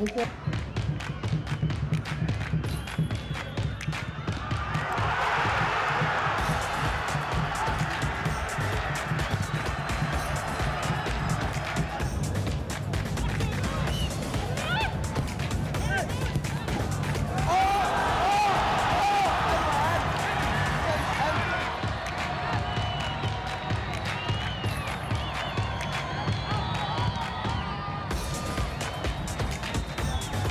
ทุกคนเ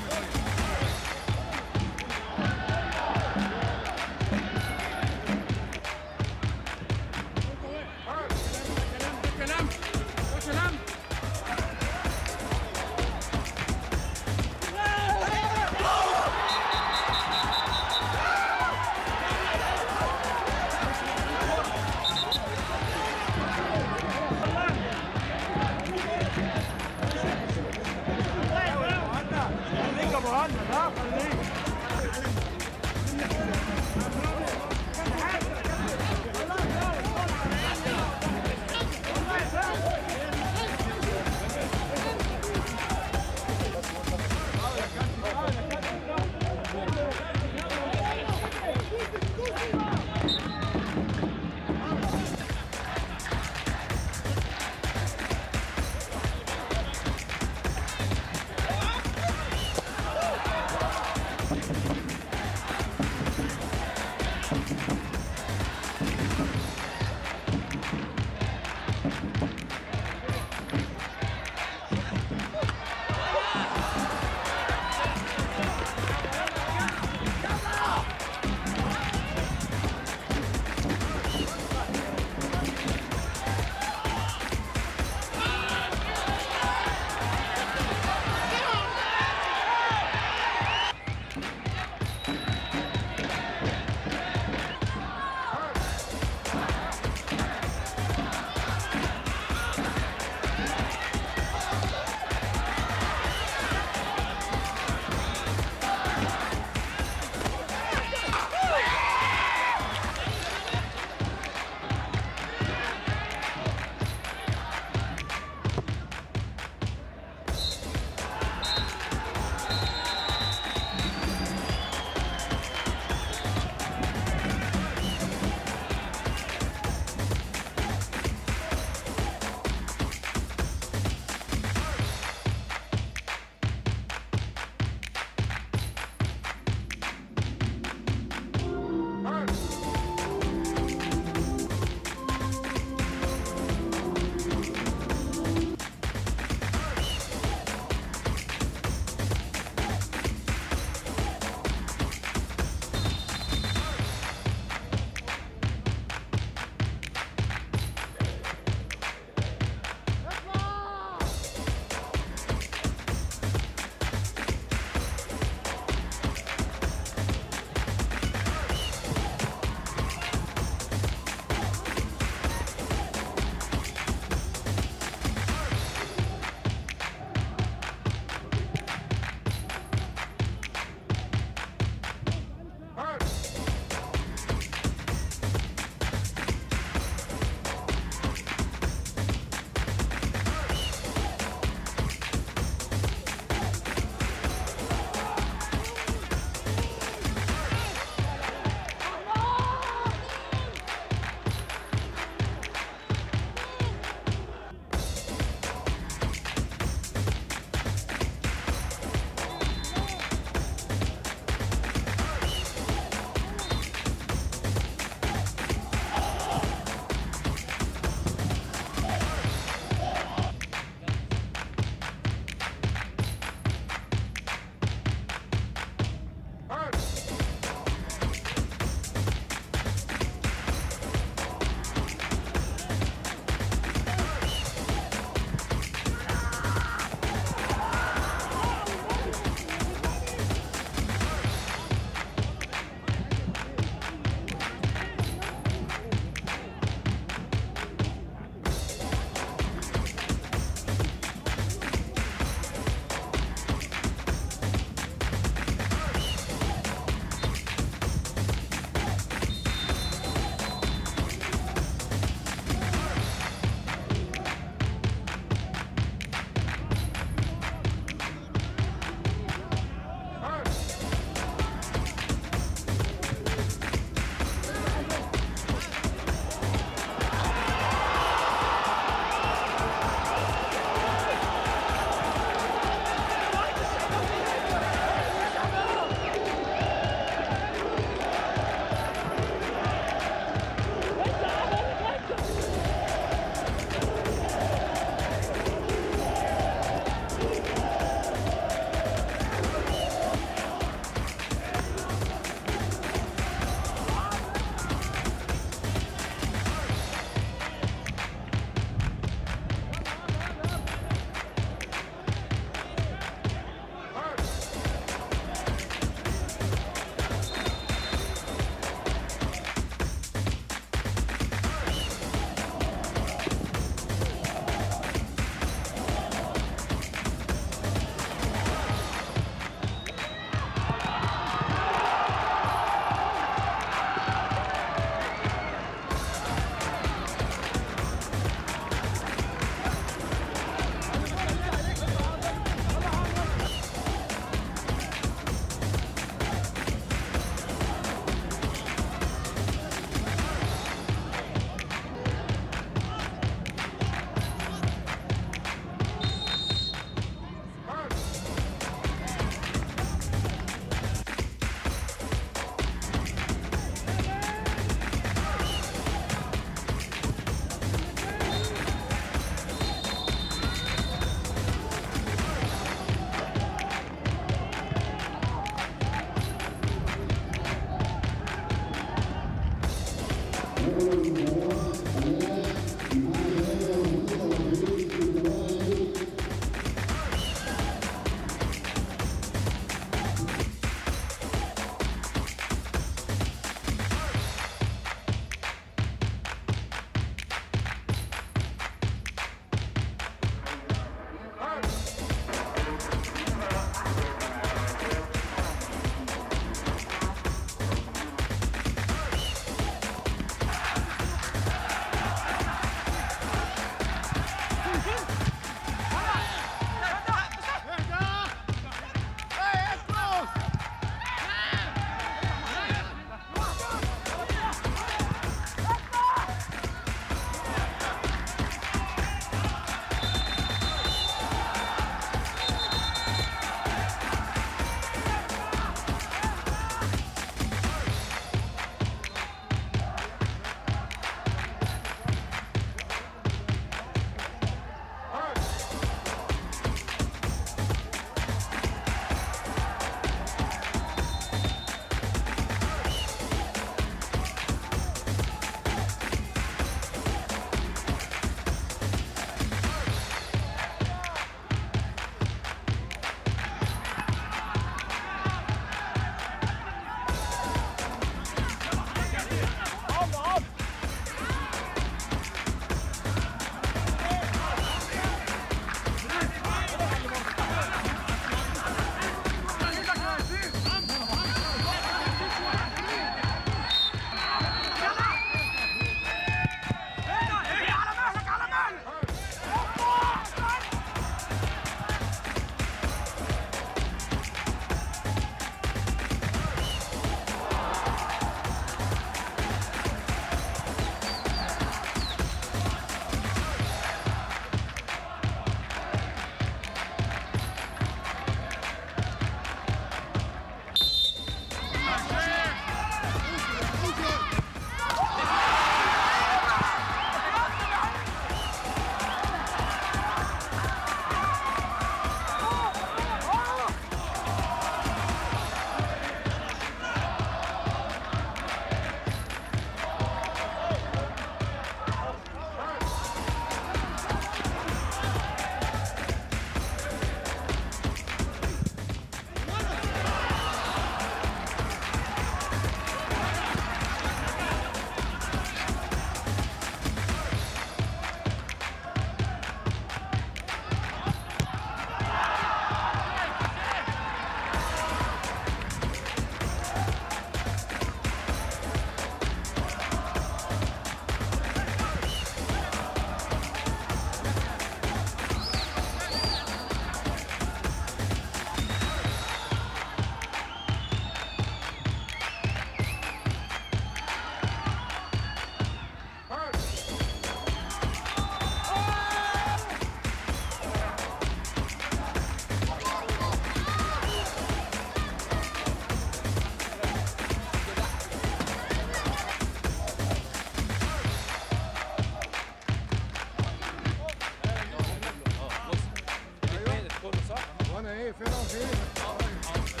وانا ايه فين أهو فين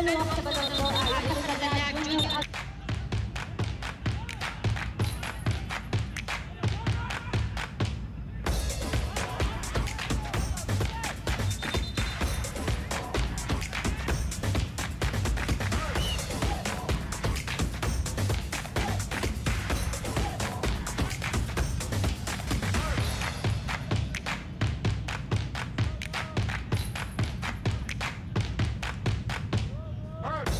दोनों वक्त बदल junior Hard.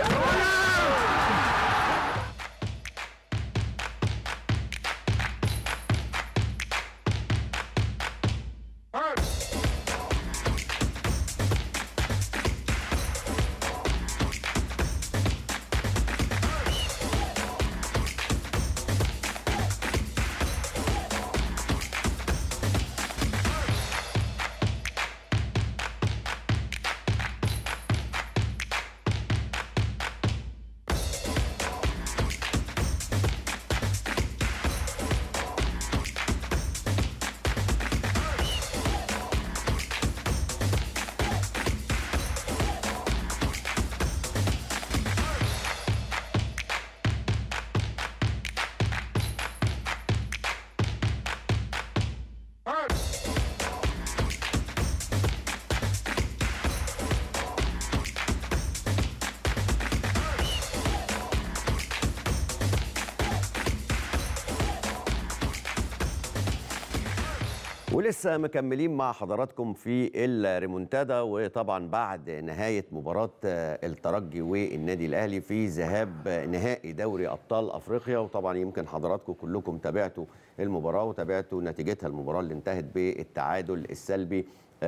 ولسه مكملين مع حضراتكم في الريمونتادا وطبعا بعد نهايه مباراه الترجي والنادي الاهلي في ذهاب نهائي دوري ابطال افريقيا وطبعا يمكن حضراتكم كلكم تابعتوا المباراه وتابعتوا نتيجتها المباراه اللي انتهت بالتعادل السلبي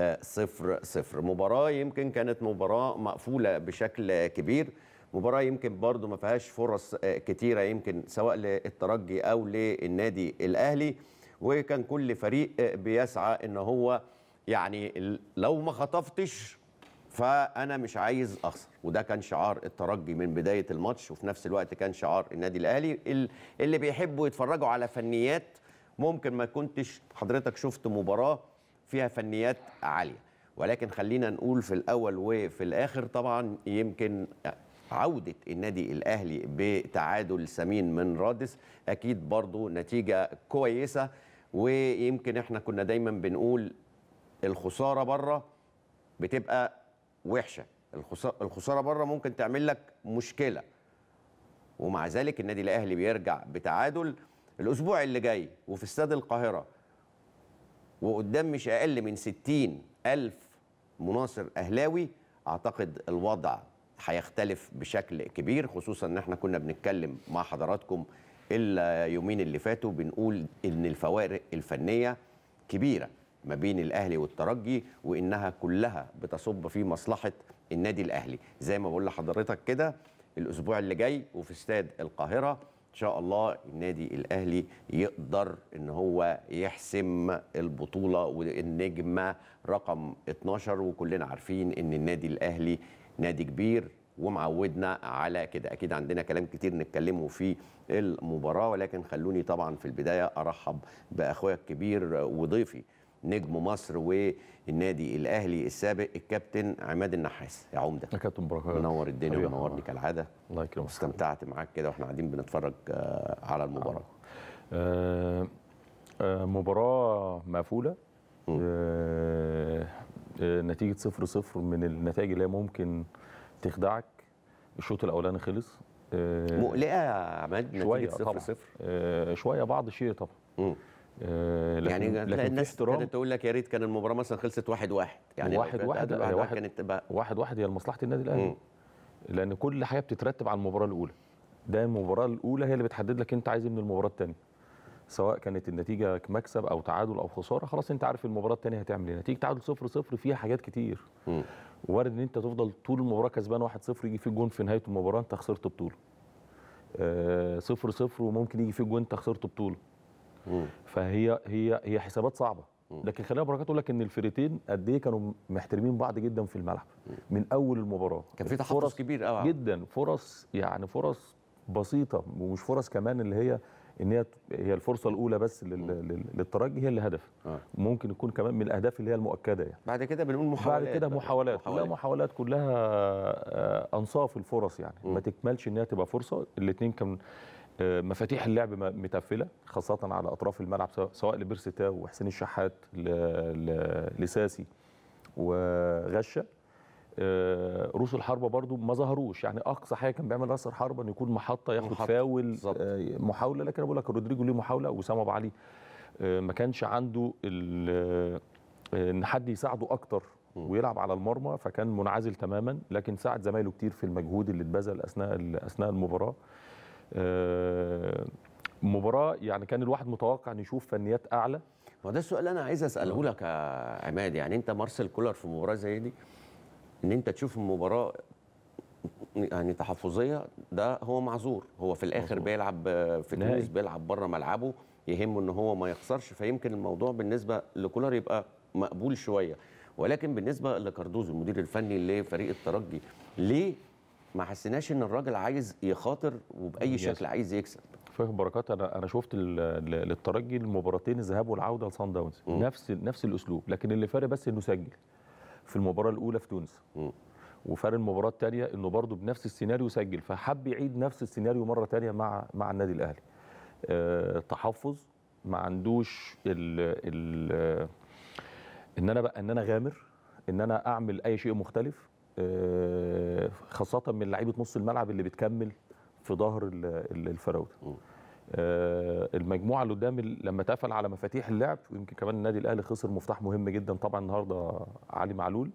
صفر صفر مباراه يمكن كانت مباراه مقفوله بشكل كبير مباراه يمكن برضو ما فيهاش فرص كتيره يمكن سواء للترجي او للنادي الاهلي وكان كل فريق بيسعى ان هو يعني لو ما خطفتش فانا مش عايز اخسر وده كان شعار الترجي من بدايه الماتش وفي نفس الوقت كان شعار النادي الاهلي اللي بيحبوا يتفرجوا على فنيات ممكن ما كنتش حضرتك شفت مباراه فيها فنيات عاليه ولكن خلينا نقول في الاول وفي الاخر طبعا يمكن عودة النادي الأهلي بتعادل سمين من رادس أكيد برضو نتيجة كويسة ويمكن احنا كنا دايما بنقول الخسارة بره بتبقى وحشة الخسارة بره ممكن تعمل لك مشكلة ومع ذلك النادي الأهلي بيرجع بتعادل الأسبوع اللي جاي وفي استاد القاهرة وقدام مش أقل من 60 ألف مناصر أهلاوي أعتقد الوضع هيختلف بشكل كبير خصوصا ان احنا كنا بنتكلم مع حضراتكم اليومين اللي فاتوا بنقول ان الفوارق الفنيه كبيره ما بين الاهلي والترجي وانها كلها بتصب في مصلحه النادي الاهلي زي ما بقول لحضرتك كده الاسبوع اللي جاي وفي استاد القاهره ان شاء الله النادي الاهلي يقدر ان هو يحسم البطوله والنجمه رقم 12 وكلنا عارفين ان النادي الاهلي نادي كبير ومعودنا على كده اكيد عندنا كلام كتير نتكلمه في المباراه ولكن خلوني طبعا في البدايه ارحب باخويا الكبير وضيفي نجم مصر والنادي الاهلي السابق الكابتن عماد النحاس يا عمده يا كابتن بركات منور الدنيا ومنورني كالعاده الله يكرمك استمتعت معاك كده واحنا قاعدين بنتفرج على المباراه آه آه مباراه مقفوله آه نتيجه صفر صفر من النتائج اللي هي ممكن تخدعك الشوط الاولاني خلص مقلقه يا عماد شويه صفر طبعا صفر آه شويه بعض الشيء طبعا مم. آه لكن يعني لكن تلاقي في الناس احترام ابتدت تقول لك يا ريت كان المباراه مثلا خلصت واحد واحد يعني واحد لو واحد كانت لا، هي واحد واحد كانت تبقى واحد واحد هي لمصلحه النادي الاهلي مم. لان كل حاجه بتترتب على المباراه الاولى ده المباراه الاولى هي اللي بتحدد لك انت عايز ايه من المباراه الثانيه سواء كانت النتيجه مكسب او تعادل او خساره خلاص انت عارف المباراه الثانيه هتعمل ايه نتيجه تعادل 0 0 فيها حاجات كتير مم. وارد ان انت تفضل طول المباراه كسبان 1 0 يجي فيك جون في نهايه المباراه انت خسرت بطوله آه، صفر صفر وممكن يجي فيك جون انت خسرت بطوله مم. فهي هي هي حسابات صعبه لكن خلينا بركات اقول لك ان الفرقتين قد ايه كانوا محترمين بعض جدا في الملعب من اول المباراه كان في تحفظ فرص كبير قوي جدا فرص يعني فرص بسيطه ومش فرص كمان اللي هي ان هي هي الفرصه الاولى بس لل- لل- للترجي هي اللي هدف آه. ممكن يكون كمان من الاهداف اللي هي المؤكده يعني بعد كده بنقول محاولات بعد كده بقى. محاولات كلها محاولات كلها آه، انصاف الفرص يعني ما تكملش ان هي تبقى فرصه الاثنين كان آه، مفاتيح اللعب م- متقفله خاصه على اطراف الملعب سواء- سواء لبيرسي تاو وحسين الشحات ل- ل- لساسي وغشه آه، روس الحربه برضو ما ظهروش يعني اقصى حاجه كان بيعمل راس الحربه انه يكون محطه ياخد محطة، فاول بالظبط. آه، محاوله لكن أنا بقول لك رودريجو ليه محاوله وسام ابو علي آه، ما كانش عنده ال- آه، ان حد يساعده اكتر ويلعب على المرمى فكان منعزل تماما لكن ساعد زمايله كتير في المجهود اللي اتبذل اثناء ال- اثناء المباراه آه، مباراه يعني كان الواحد متوقع ان يشوف فنيات اعلى هو ده السؤال اللي انا عايز اساله لك يا عماد يعني انت مارسيل كولر في مباراه زي دي ان انت تشوف المباراه يعني تحفظيه ده هو معذور هو في الاخر مظبوط. بيلعب في نهائي. تونس بيلعب بره ملعبه يهمه ان هو ما يخسرش فيمكن الموضوع بالنسبه لكولر يبقى مقبول شويه ولكن بالنسبه لكاردوزو المدير الفني لفريق الترجي ليه ما حسيناش ان الراجل عايز يخاطر وباي يس. شكل عايز يكسب فاهم بركات انا انا شفت ال- ال- للترجي المباراتين الذهاب والعوده لصن داونز مم. نفس نفس الاسلوب لكن اللي فرق بس انه سجل في المباراه الاولى في تونس مم. وفرق المباراه الثانيه انه برضه بنفس السيناريو سجل فحب يعيد نفس السيناريو مره ثانيه مع مع النادي الاهلي أه تحفظ ما عندوش ال ال ان انا بقى ان انا غامر ان انا اعمل اي شيء مختلف أه خاصه من لعيبه نص الملعب اللي بتكمل في ظهر ال- ال- الفراوده مم. آه، المجموعه اللي قدام ال- لما تقفل على مفاتيح اللعب ويمكن كمان النادي الاهلي خسر مفتاح مهم جدا طبعا النهارده علي معلول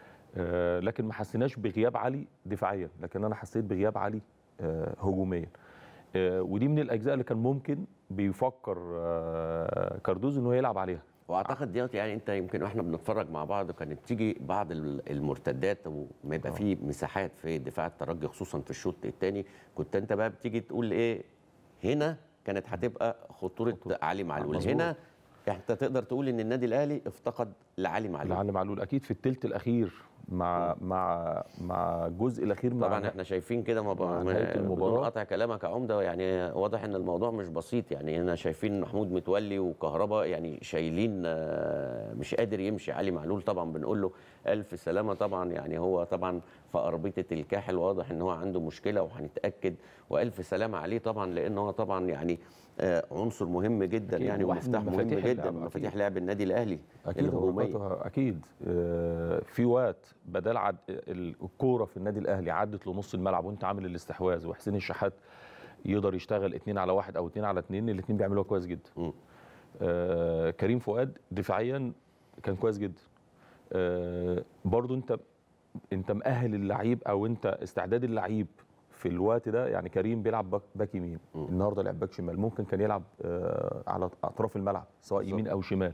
آه، لكن ما حسيناش بغياب علي دفاعيا لكن انا حسيت بغياب علي آه، هجوميا آه، ودي من الاجزاء اللي كان ممكن بيفكر آه، كاردوزو انه يلعب عليها واعتقد ديت يعني انت يمكن واحنا بنتفرج مع بعض كانت تيجي بعض ال- المرتدات وما يبقى آه. فيه مساحات في دفاع الترجي خصوصا في الشوط الثاني كنت انت بقى بتيجي تقول ايه هنا كانت هتبقى خطوره خطورة. علي معلول مظبوط. هنا انت تقدر تقول ان النادي الاهلي افتقد لعلي معلول علي معلول اكيد في الثلث الاخير مع مع مع الجزء الاخير مع طبعا احنا شايفين كده ما مع ب- نهاية بدون المباراة. قطع كلامك يا عمده يعني واضح ان الموضوع مش بسيط يعني هنا شايفين محمود متولي وكهربا يعني شايلين آه، مش قادر يمشي علي معلول طبعا بنقول له الف سلامه طبعا يعني هو طبعا في اربطه الكاحل واضح ان هو عنده مشكله وهنتاكد والف سلامه عليه طبعا لان هو طبعا يعني آه، عنصر مهم جدا أكيد، يعني واحد من ومفتاح مهم مفاتيح جدا اللعب، من أكيد. مفاتيح لعب النادي الاهلي اكيد الهجوميه بركاتها اكيد آه، في وقت بدل عد ال- الكوره في النادي الاهلي عدت لنص الملعب وانت عامل الاستحواذ وحسين الشحات يقدر يشتغل اتنين على واحد او اتنين على اتنين الاتنين بيعملوها كويس جدا مم. آه كريم فؤاد دفاعيا كان كويس جدا آه برضو انت انت مؤهل اللعيب او انت استعداد اللعيب في الوقت ده يعني كريم بيلعب باك, باك يمين مم. النهارده لعب باك شمال ممكن كان يلعب آه على اطراف الملعب سواء بالظبط. يمين او شمال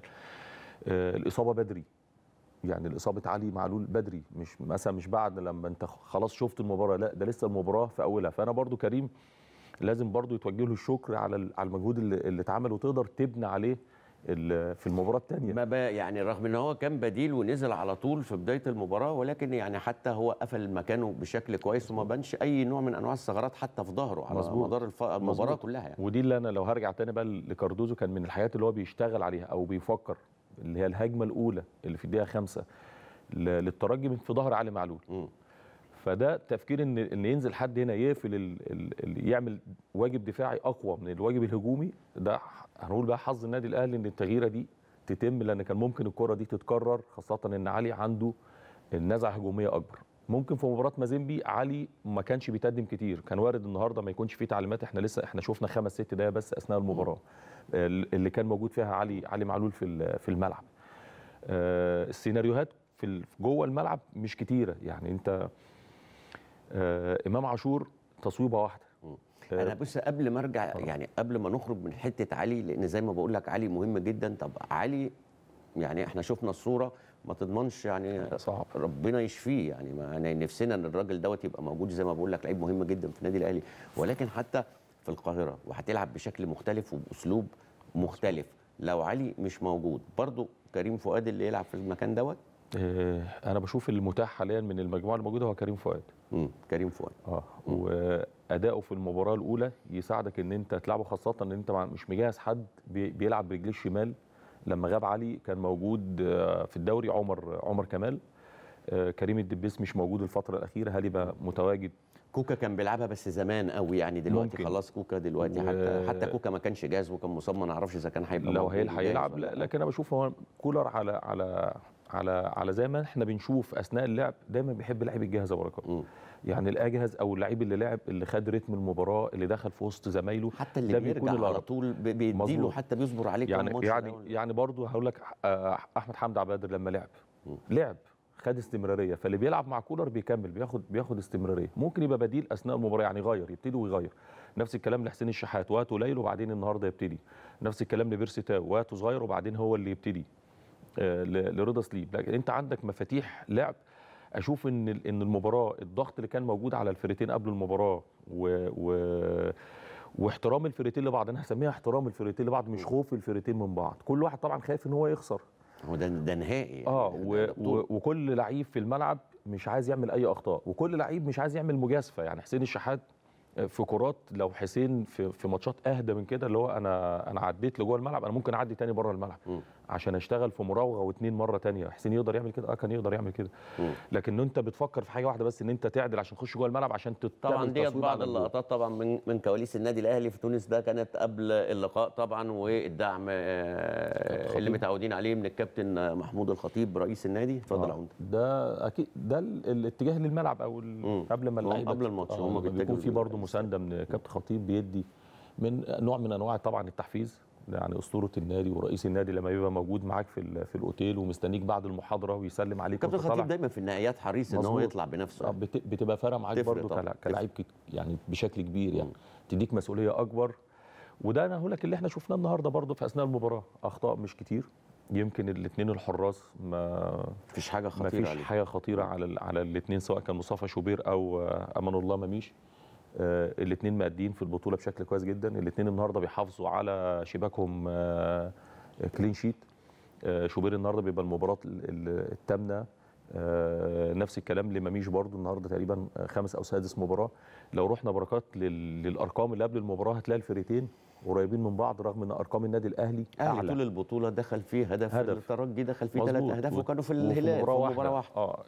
آه الاصابه بدري يعني الاصابه علي معلول بدري مش مثلا مش بعد لما انت خلاص شفت المباراه لا ده لسه المباراه في اولها فانا برضو كريم لازم برضو يتوجه له الشكر على ال- على المجهود اللي, اللي اتعمل وتقدر تبني عليه ال- في المباراه الثانيه ما بقى يعني رغم ان هو كان بديل ونزل على طول في بدايه المباراه ولكن يعني حتى هو قفل مكانه بشكل كويس وما بانش اي نوع من انواع الثغرات حتى في ظهره على مظبوط. مدار الف... المباراه مظبوط. كلها يعني ودي اللي انا لو هرجع تاني بقى لكاردوزو كان من الحاجات اللي هو بيشتغل عليها او بيفكر اللي هي الهجمه الاولى اللي في الدقيقه خمسة ل- للترجي من في ظهر علي معلول مم. فده تفكير ان ان ينزل حد هنا يقفل ال- ال- ال- يعمل واجب دفاعي اقوى من الواجب الهجومي ده ح- هنقول بقى حظ النادي الاهلي ان التغييره دي تتم لان كان ممكن الكره دي تتكرر خاصه ان علي عنده النزعه هجوميه اكبر ممكن في مباراه مازيمبي علي ما كانش بيتقدم كتير كان وارد النهارده ما يكونش فيه تعليمات احنا لسه احنا شفنا خمس ست دقايق بس اثناء المباراه ال- اللي كان موجود فيها علي علي معلول في ال- في الملعب آه، السيناريوهات في ال- جوه الملعب مش كتيره يعني انت آه، امام عاشور تصويبه واحده مم. آه، انا بص قبل ما ارجع طبعا. يعني قبل ما نخرج من حته علي لان زي ما بقول لك علي مهم جدا طب علي يعني احنا شفنا الصوره ما تضمنش يعني صعب ربنا يشفيه يعني ما يعني نفسنا ان الراجل دوت يبقى موجود زي ما بقول لك لعيب مهم جدا في النادي الاهلي ولكن حتى في القاهره وهتلعب بشكل مختلف وباسلوب مختلف لو علي مش موجود برضو كريم فؤاد اللي يلعب في المكان دوت آه، انا بشوف المتاح حاليا من المجموعه الموجوده هو كريم فؤاد مم. كريم فؤاد اه واداؤه في المباراه الاولى يساعدك ان انت تلعبه خاصه ان انت مع- مش مجهز حد بي- بيلعب برجليه الشمال لما غاب علي كان موجود آه، في الدوري عمر عمر كمال آه، كريم الدبيس مش موجود الفتره الاخيره هل يبقى متواجد كوكا كان بيلعبها بس زمان قوي يعني دلوقتي ممكن. خلاص كوكا دلوقتي و- حتى حتى كوكا ما كانش جاهز وكان مصمم ما نعرفش اذا كان هيبقى لو موجود هيلحق وجاهز يلعب ولا لا لكن انا بشوف هو كولر على على على على زي ما احنا بنشوف اثناء اللعب دايما بيحب اللعيب الجاهز يا بركات مم. يعني الاجهز او اللعيب اللي لعب اللي خد رتم المباراه اللي دخل في وسط زمايله حتى اللي ده بيرجع بيكون على الأرض. طول ب- بيديله مظبوط. حتى بيصبر عليه كام يعني ماتش يعني الأول. يعني برضه هقول لك آه، احمد حمدي عبد القادر لما لعب مم. لعب خد استمراريه فاللي بيلعب مع كولر بيكمل بياخد بياخد استمراريه ممكن يبقى بديل اثناء المباراه يعني يغير يبتدي ويغير نفس الكلام لحسين الشحات وقته قليل وبعدين النهارده يبتدي نفس الكلام لبيرسي تاو وقته صغير وبعدين هو اللي يبتدي آه، ل- لرضا سليب لكن انت عندك مفاتيح لعب اشوف ان ال- ان المباراه الضغط اللي كان موجود على الفرقتين قبل المباراه و, و واحترام الفرقتين لبعض انا هسميها احترام الفرقتين لبعض مش خوف الفرقتين من بعض كل واحد طبعا خايف ان هو يخسر هو ده ده نهائي يعني اه ده- و ده بطولة. و وكل لعيب في الملعب مش عايز يعمل اي اخطاء وكل لعيب مش عايز يعمل مجازفه يعني حسين الشحات في كرات لو حسين في في ماتشات اهدى من كده اللي هو انا انا عديت لجوه الملعب انا ممكن اعدي تاني بره الملعب مم. عشان اشتغل في مراوغه واثنين مره تانية حسين يقدر يعمل كده اه كان يقدر يعمل كده مم. لكن انت بتفكر في حاجه واحده بس ان انت تعدل عشان تخش جوه الملعب عشان تت- طبعا تعمل ديت تصويب بعض على الجول. اللقطات طبعا من من كواليس النادي الاهلي في تونس ده كانت قبل اللقاء طبعا والدعم آه، الخطيب. اللي متعودين عليه من الكابتن محمود الخطيب رئيس النادي اتفضل يا آه. عمده ده اكيد ده ال- الاتجاه للملعب او ال- مم. قبل ما هم اللعيبه قبل الماتش هم آه بيتجهوا بيكون في لل- برضه مسانده من كابتن خطيب بيدي من نوع من انواع طبعا التحفيز يعني اسطوره النادي ورئيس النادي لما بيبقى موجود معاك في ال- في الاوتيل ومستنيك بعد المحاضره ويسلم عليك كابتن وأنت طالع. خطيب دايما في النهائيات حريص ان هو مظبوط. يطلع بنفسه آه، بت- بتبقى فارقه معاك تفرق برضه طبعاً، كلا- تفرق. كلاعب كت- يعني بشكل كبير يعني مم. تديك مسؤوليه اكبر وده انا هقول لك اللي احنا شفناه النهارده برضه في اثناء المباراه اخطاء مش كتير يمكن الاثنين الحراس ما مفيش حاجه ما خطيره فيش عليه حاجه خطيره على ال- على الاثنين سواء كان مصطفى شوبير او آه، امان الله مميش الاثنين مادين في البطوله بشكل كويس جدا الاثنين النهارده بيحافظوا على شباكهم آه، كلين شيت آه، شوبير النهارده بيبقى المباراه ال- ال- الثامنه آه، نفس الكلام لمميش برضو النهارده تقريبا آه، خامس او سادس مباراه لو رحنا بركات لل- للارقام اللي قبل المباراه هتلاقي الفريقين قريبين من بعض رغم ان ارقام النادي الاهلي اهلي اعلى طول البطوله دخل فيه هدف, هدف. الترجي دخل فيه ثلاث مظبوط. اهداف و- وكانوا في وفي الهلال مباراة في مباراه واحده اه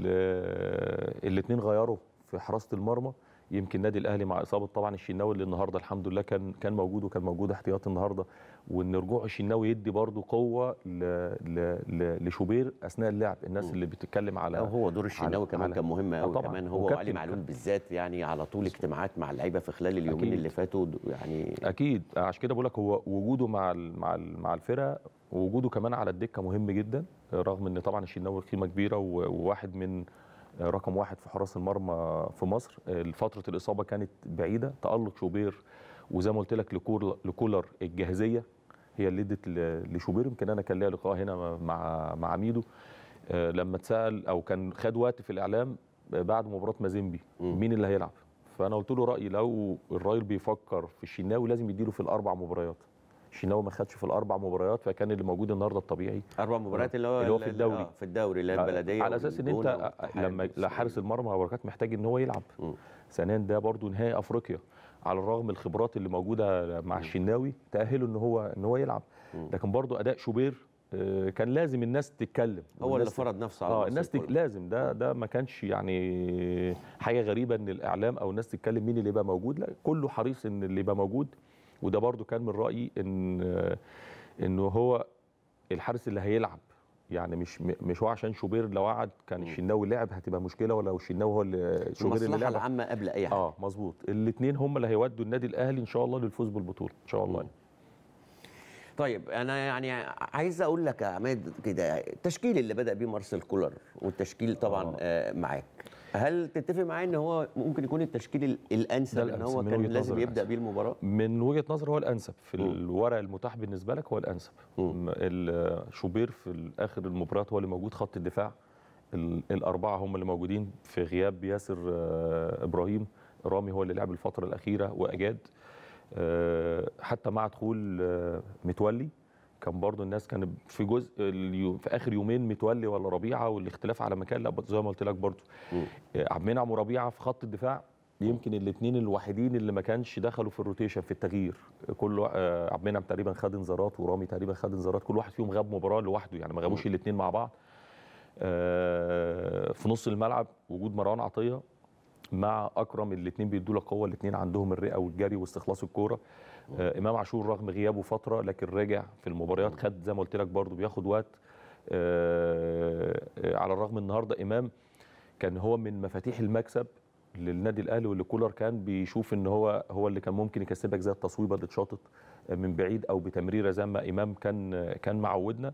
الاثنين غيروا في حراسه المرمى يمكن النادي الاهلي مع اصابه طبعا الشناوي اللي النهارده الحمد لله كان كان موجود وكان موجود احتياطي النهارده وان رجوع الشناوي يدي برضه قوه ل ل ل لشوبير اثناء اللعب الناس مم. اللي بتتكلم على أو هو دور الشناوي على- كمان على- كان مهم قوي طبعاً. كمان هو وكابتن- وعلي معلول بالذات يعني على طول اجتماعات مع اللعيبه في خلال اليومين أكيد. اللي فاتوا يعني اكيد عشان كده بقول لك هو وجوده مع ال مع ال مع الفرقه ووجوده كمان على الدكه مهم جدا رغم ان طبعا الشناوي قيمه كبيره و- وواحد من رقم واحد في حراس المرمى في مصر فتره الاصابه كانت بعيده تالق شوبير وزي ما قلت لك لكول- لكولر الجاهزيه هي اللي ادت ل- لشوبير يمكن انا كان ليا لقاء هنا مع مع ميدو آه، لما اتسال او كان خد وقت في الاعلام بعد مباراه مازيمبي مم. مين اللي هيلعب فانا قلت له رايي لو الراجل بيفكر في الشناوي لازم يديله في الاربع مباريات الشناوي ما خدش في الاربع مباريات فكان اللي موجود النهارده الطبيعي اربع مباريات اللي هو اللي هو في الدوري. آه، في الدوري اللي هي البلديه على اساس ان والجونة انت والاتحاد لما لا والإسماعيلي. حارس المرمى هو بركات محتاج ان هو يلعب مم. ثانيا ده برضو نهائي افريقيا على الرغم من الخبرات اللي موجوده مع الشناوي تاهله ان هو ان هو يلعب مم. لكن برضو اداء شوبير آه، كان لازم الناس تتكلم هو اللي والناس فرض نفسه على اه مصر الناس تك... كلها. لازم ده ده ما كانش يعني حاجه غريبه ان الاعلام او الناس تتكلم مين اللي يبقى موجود لا كله حريص ان اللي يبقى موجود وده برضو كان من رايي ان آه، انه هو الحارس اللي هيلعب يعني مش م- مش هو عشان شوبير لو قعد كان مم. الشناوي لعب هتبقى مشكله ولا الشناوي هو اللي شوبير اللي المصلحه لعب العامه قبل اي حاجه اه مظبوط الاثنين هم اللي هيودوا النادي الاهلي ان شاء الله للفوز بالبطوله ان شاء الله مم. طيب انا يعني عايز اقول لك يا عماد كده التشكيل اللي بدا بيه مارسيل كولر والتشكيل طبعا آه. آه معاك هل تتفق معايا ان هو ممكن يكون التشكيل ال- الانسب ده ان الأنسب هو من كان وجهة لازم نظري يبدا الأنسب. بيه المباراه من وجهه نظري هو الانسب في مم. الورق المتاح بالنسبه لك هو الانسب مم. م- ال- شوبير في اخر المباريات هو اللي موجود خط الدفاع ال- الاربعه هم اللي موجودين في غياب ياسر آه، ابراهيم رامي هو اللي لعب الفتره الاخيره واجاد آه، حتى مع دخول آه، متولي كان برضو الناس كان في جزء اليو- في اخر يومين متولي ولا ربيعه والاختلاف على مكان لا زي ما قلت لك برضو مم. آه، عبد المنعم وربيعه في خط الدفاع يمكن الاثنين الوحيدين اللي ما كانش دخلوا في الروتيشن في التغيير كل وا- آه، عبد المنعم تقريبا خد انذارات ورامي تقريبا خد انذارات كل واحد فيهم غاب مباراه لوحده يعني ما غابوش الاثنين مع بعض آه، في نص الملعب وجود مروان عطيه مع اكرم الاثنين بيدوا لك قوه الاثنين عندهم الرئه والجري واستخلاص الكوره آه، امام عاشور رغم غيابه فتره لكن راجع في المباريات خد زي ما قلت لك برضه بياخد وقت آه، آه، على الرغم النهارده امام كان هو من مفاتيح المكسب للنادي الاهلي واللي كولر كان بيشوف ان هو هو اللي كان ممكن يكسبك زي التصويبه اللي اتشاطت من بعيد او بتمريره زي ما امام كان كان معودنا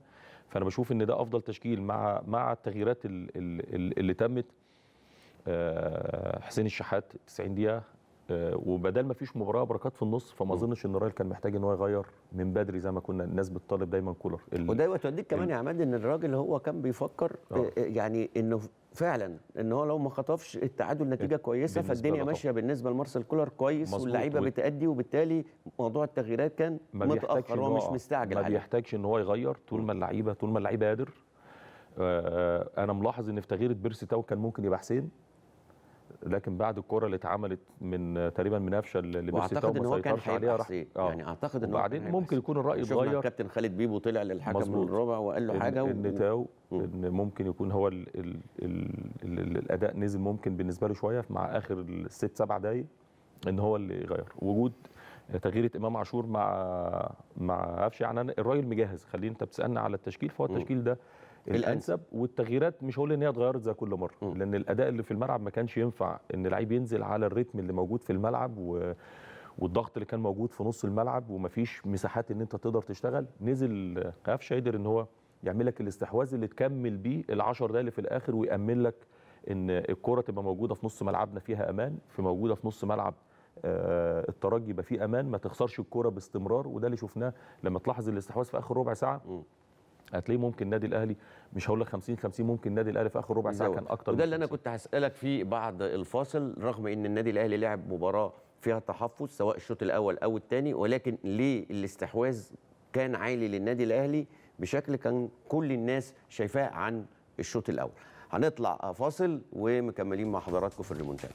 فانا بشوف ان ده افضل تشكيل مع مع التغييرات ال- ال- ال- اللي تمت آه، حسين الشحات 90 دقيقه آه، وبدل ما فيش مباراه بركات في النص فما اظنش ان الراجل كان محتاج ان هو يغير من بدري زي ما كنا الناس بتطالب دايما كولر ال- وده يوديك كمان يا عماد ان الراجل هو كان بيفكر آه. آه، يعني انه فعلا ان هو لو ما خطفش التعادل نتيجه كويسه بالنسبة فالدنيا له ماشيه بالنسبه لمارسيل كولر كويس مظبوط. واللعيبه و- بتأدي وبالتالي موضوع التغييرات كان ما بيحتاجش متاخر إن هو مش مستعجل ما عليه بيحتاجش ان هو يغير طول ما اللعيبه طول ما اللعيبه قادر آه، انا ملاحظ ان في تغيير بيرسي تاو كان ممكن يبقى حسين لكن بعد الكره اللي اتعملت من آه، تقريبا من قفشه ل- لبيرسي تاو واعتقد ان ما هو كان سيطرش عليها هيبقى راح حسين آه. يعني اعتقد ان هو وبعدين كان هيبقى ممكن يكون الراي شفنا اتغير الكابتن خالد بيبو طلع للحكم من مظبوط. الربع وقال له إن- حاجه و- ان تاو مم. ان ممكن يكون هو ال ال ال ال الاداء نزل ممكن بالنسبه له شويه مع اخر الست سبع دقائق ان هو اللي يغير وجود تغييره امام عاشور مع مع قفشه يعني أنا الراجل مجهز خليني انت بتسالني على التشكيل فهو مم. التشكيل ده الأنسب. الانسب والتغييرات مش هقول ان هي اتغيرت زي كل مره مم. لان الاداء اللي في الملعب ما كانش ينفع ان لعيب ينزل على الريتم اللي موجود في الملعب و والضغط اللي كان موجود في نص الملعب ومفيش مساحات ان انت تقدر تشتغل نزل قفشه قدر ان هو يعمل لك الاستحواذ اللي تكمل بيه ال10 دقايق اللي في الاخر ويامن لك ان الكره تبقى موجوده في نص ملعبنا فيها امان في موجوده في نص ملعب آه، الترجي يبقى فيه امان ما تخسرش الكره باستمرار وده اللي شفناه لما تلاحظ الاستحواذ في اخر ربع ساعه مم. هتلاقيه ممكن النادي الاهلي مش هقول لك 50 50 ممكن النادي الاهلي في اخر ربع ساعه يزود. كان اكتر وده من اللي انا 50. كنت هسالك فيه بعد الفاصل رغم ان النادي الاهلي لعب مباراه فيها تحفظ سواء الشوط الاول او الثاني ولكن ليه الاستحواذ كان عالي للنادي الاهلي بشكل كان كل الناس شايفاه عن الشوط الاول هنطلع فاصل ومكملين مع حضراتكم في الريمونتادا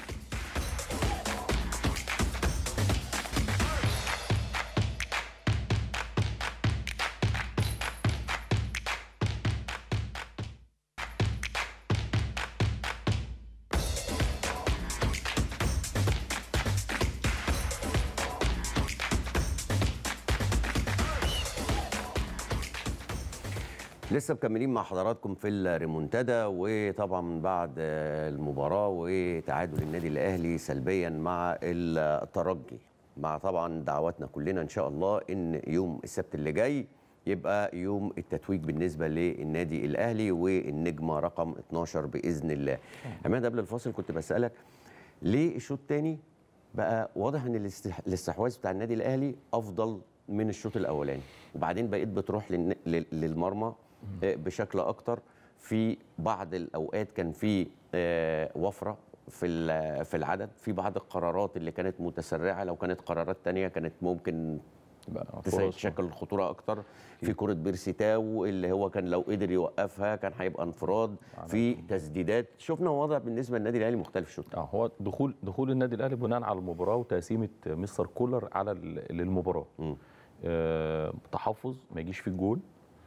لسه مكملين مع حضراتكم في الريمونتادا وطبعا من بعد المباراه وتعادل النادي الاهلي سلبيا مع الترجي مع طبعا دعواتنا كلنا ان شاء الله ان يوم السبت اللي جاي يبقى يوم التتويج بالنسبه للنادي الاهلي والنجمه رقم 12 باذن الله. عماد قبل الفاصل كنت بسالك ليه الشوط الثاني بقى واضح ان الاستح- الاستحواذ بتاع النادي الاهلي افضل من الشوط الاولاني وبعدين بقيت بتروح للن- لل- للمرمى آه، بشكل اكتر في بعض الاوقات كان في آه، وفره في ال- في العدد في بعض القرارات اللي كانت متسرعه لو كانت قرارات تانية كانت ممكن بقى تسا- فرص. تشكل الخطوره اكتر في كره بيرسي تاو اللي هو كان لو قدر يوقفها كان هيبقى انفراد في تسديدات شفنا وضع بالنسبه للنادي الاهلي مختلف شويه اه هو دخول دخول النادي الاهلي بناء على المباراه وتقسيمه مستر كولر على ال- للمباراه مم. آه تحفظ ما يجيش في الجول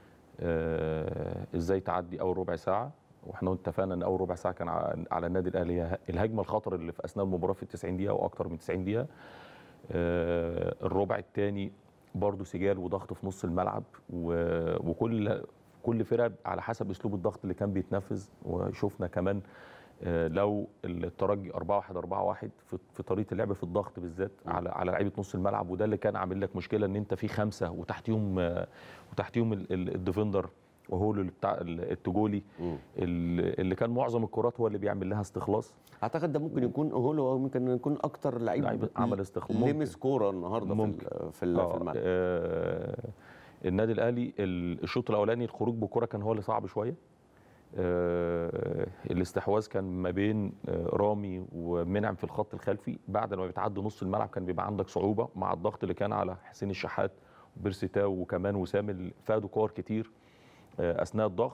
آه ازاي تعدي اول ربع ساعه واحنا اتفقنا ان اول ربع ساعه كان ع- على النادي الاهلي هي الهجمه الخطر اللي في اثناء المباراه في ال 90 دقيقه واكثر من 90 دقيقه آه الربع الثاني برضه سجال وضغط في نص الملعب و- وكل كل فرقه على حسب اسلوب الضغط اللي كان بيتنفذ وشفنا كمان آه، لو الترجي 4 1 4 1 في في طريقه اللعب في الضغط بالذات على على لعيبه نص الملعب وده اللي كان عامل لك مشكله ان انت في خمسه وتحتيهم آه، وتحتيهم ال- ال- الديفندر وهو اللي بتاع ال- التجولي مم. اللي اللي كان معظم الكرات هو اللي بيعمل لها استخلاص اعتقد ده ممكن يكون هو ممكن يكون اكتر لعيب لعيب عمل استخلاص. ممكن. لمس كوره النهارده في ممكن. ال- في ال- في آه، الملعب آه، النادي الاهلي ال- الشوط الاولاني الخروج بكره كان هو اللي صعب شويه آه، الاستحواذ كان ما بين آه، رامي ومنعم في الخط الخلفي بعد ما بيتعدي نص الملعب كان بيبقى عندك صعوبه مع الضغط اللي كان على حسين الشحات وبيرسي تاو وكمان وسام اللي فادوا كور كتير آه، اثناء الضغط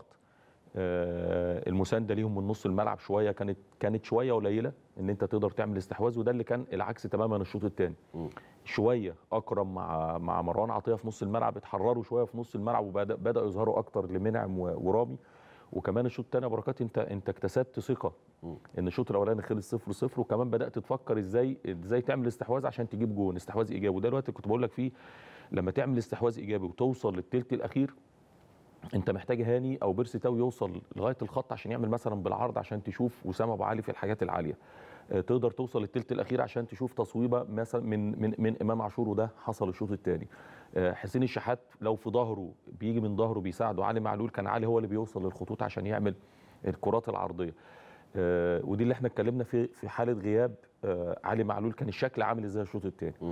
آه، المسانده ليهم من نص الملعب شويه كانت كانت شويه قليله ان انت تقدر تعمل استحواذ وده اللي كان العكس تماما الشوط الثاني مم. شويه اكرم مع مع مروان عطيه في نص الملعب اتحرروا شويه في نص الملعب وبدا بداوا يظهروا اكتر لمنعم و- ورامي وكمان الشوط الثاني يا بركات انت انت اكتسبت ثقه مم. ان الشوط الاولاني خلص 0 0 وكمان بدات تفكر ازاي ازاي تعمل استحواذ عشان تجيب جون استحواذ ايجابي وده الوقت اللي كنت بقول لك فيه لما تعمل استحواذ ايجابي وتوصل للثلث الاخير انت محتاج هاني او بيرسي تاو يوصل لغايه الخط عشان يعمل مثلا بالعرض عشان تشوف وسام ابو علي في الحاجات العاليه آه، تقدر توصل للثلث الاخير عشان تشوف تصويبه مثلا من من من امام عاشور وده حصل الشوط الثاني حسين الشحات لو في ظهره بيجي من ظهره بيساعده علي معلول كان علي هو اللي بيوصل للخطوط عشان يعمل الكرات العرضيه آه، ودي اللي احنا اتكلمنا في في حاله غياب آه، علي معلول كان الشكل عامل ازاي الشوط الثاني مم.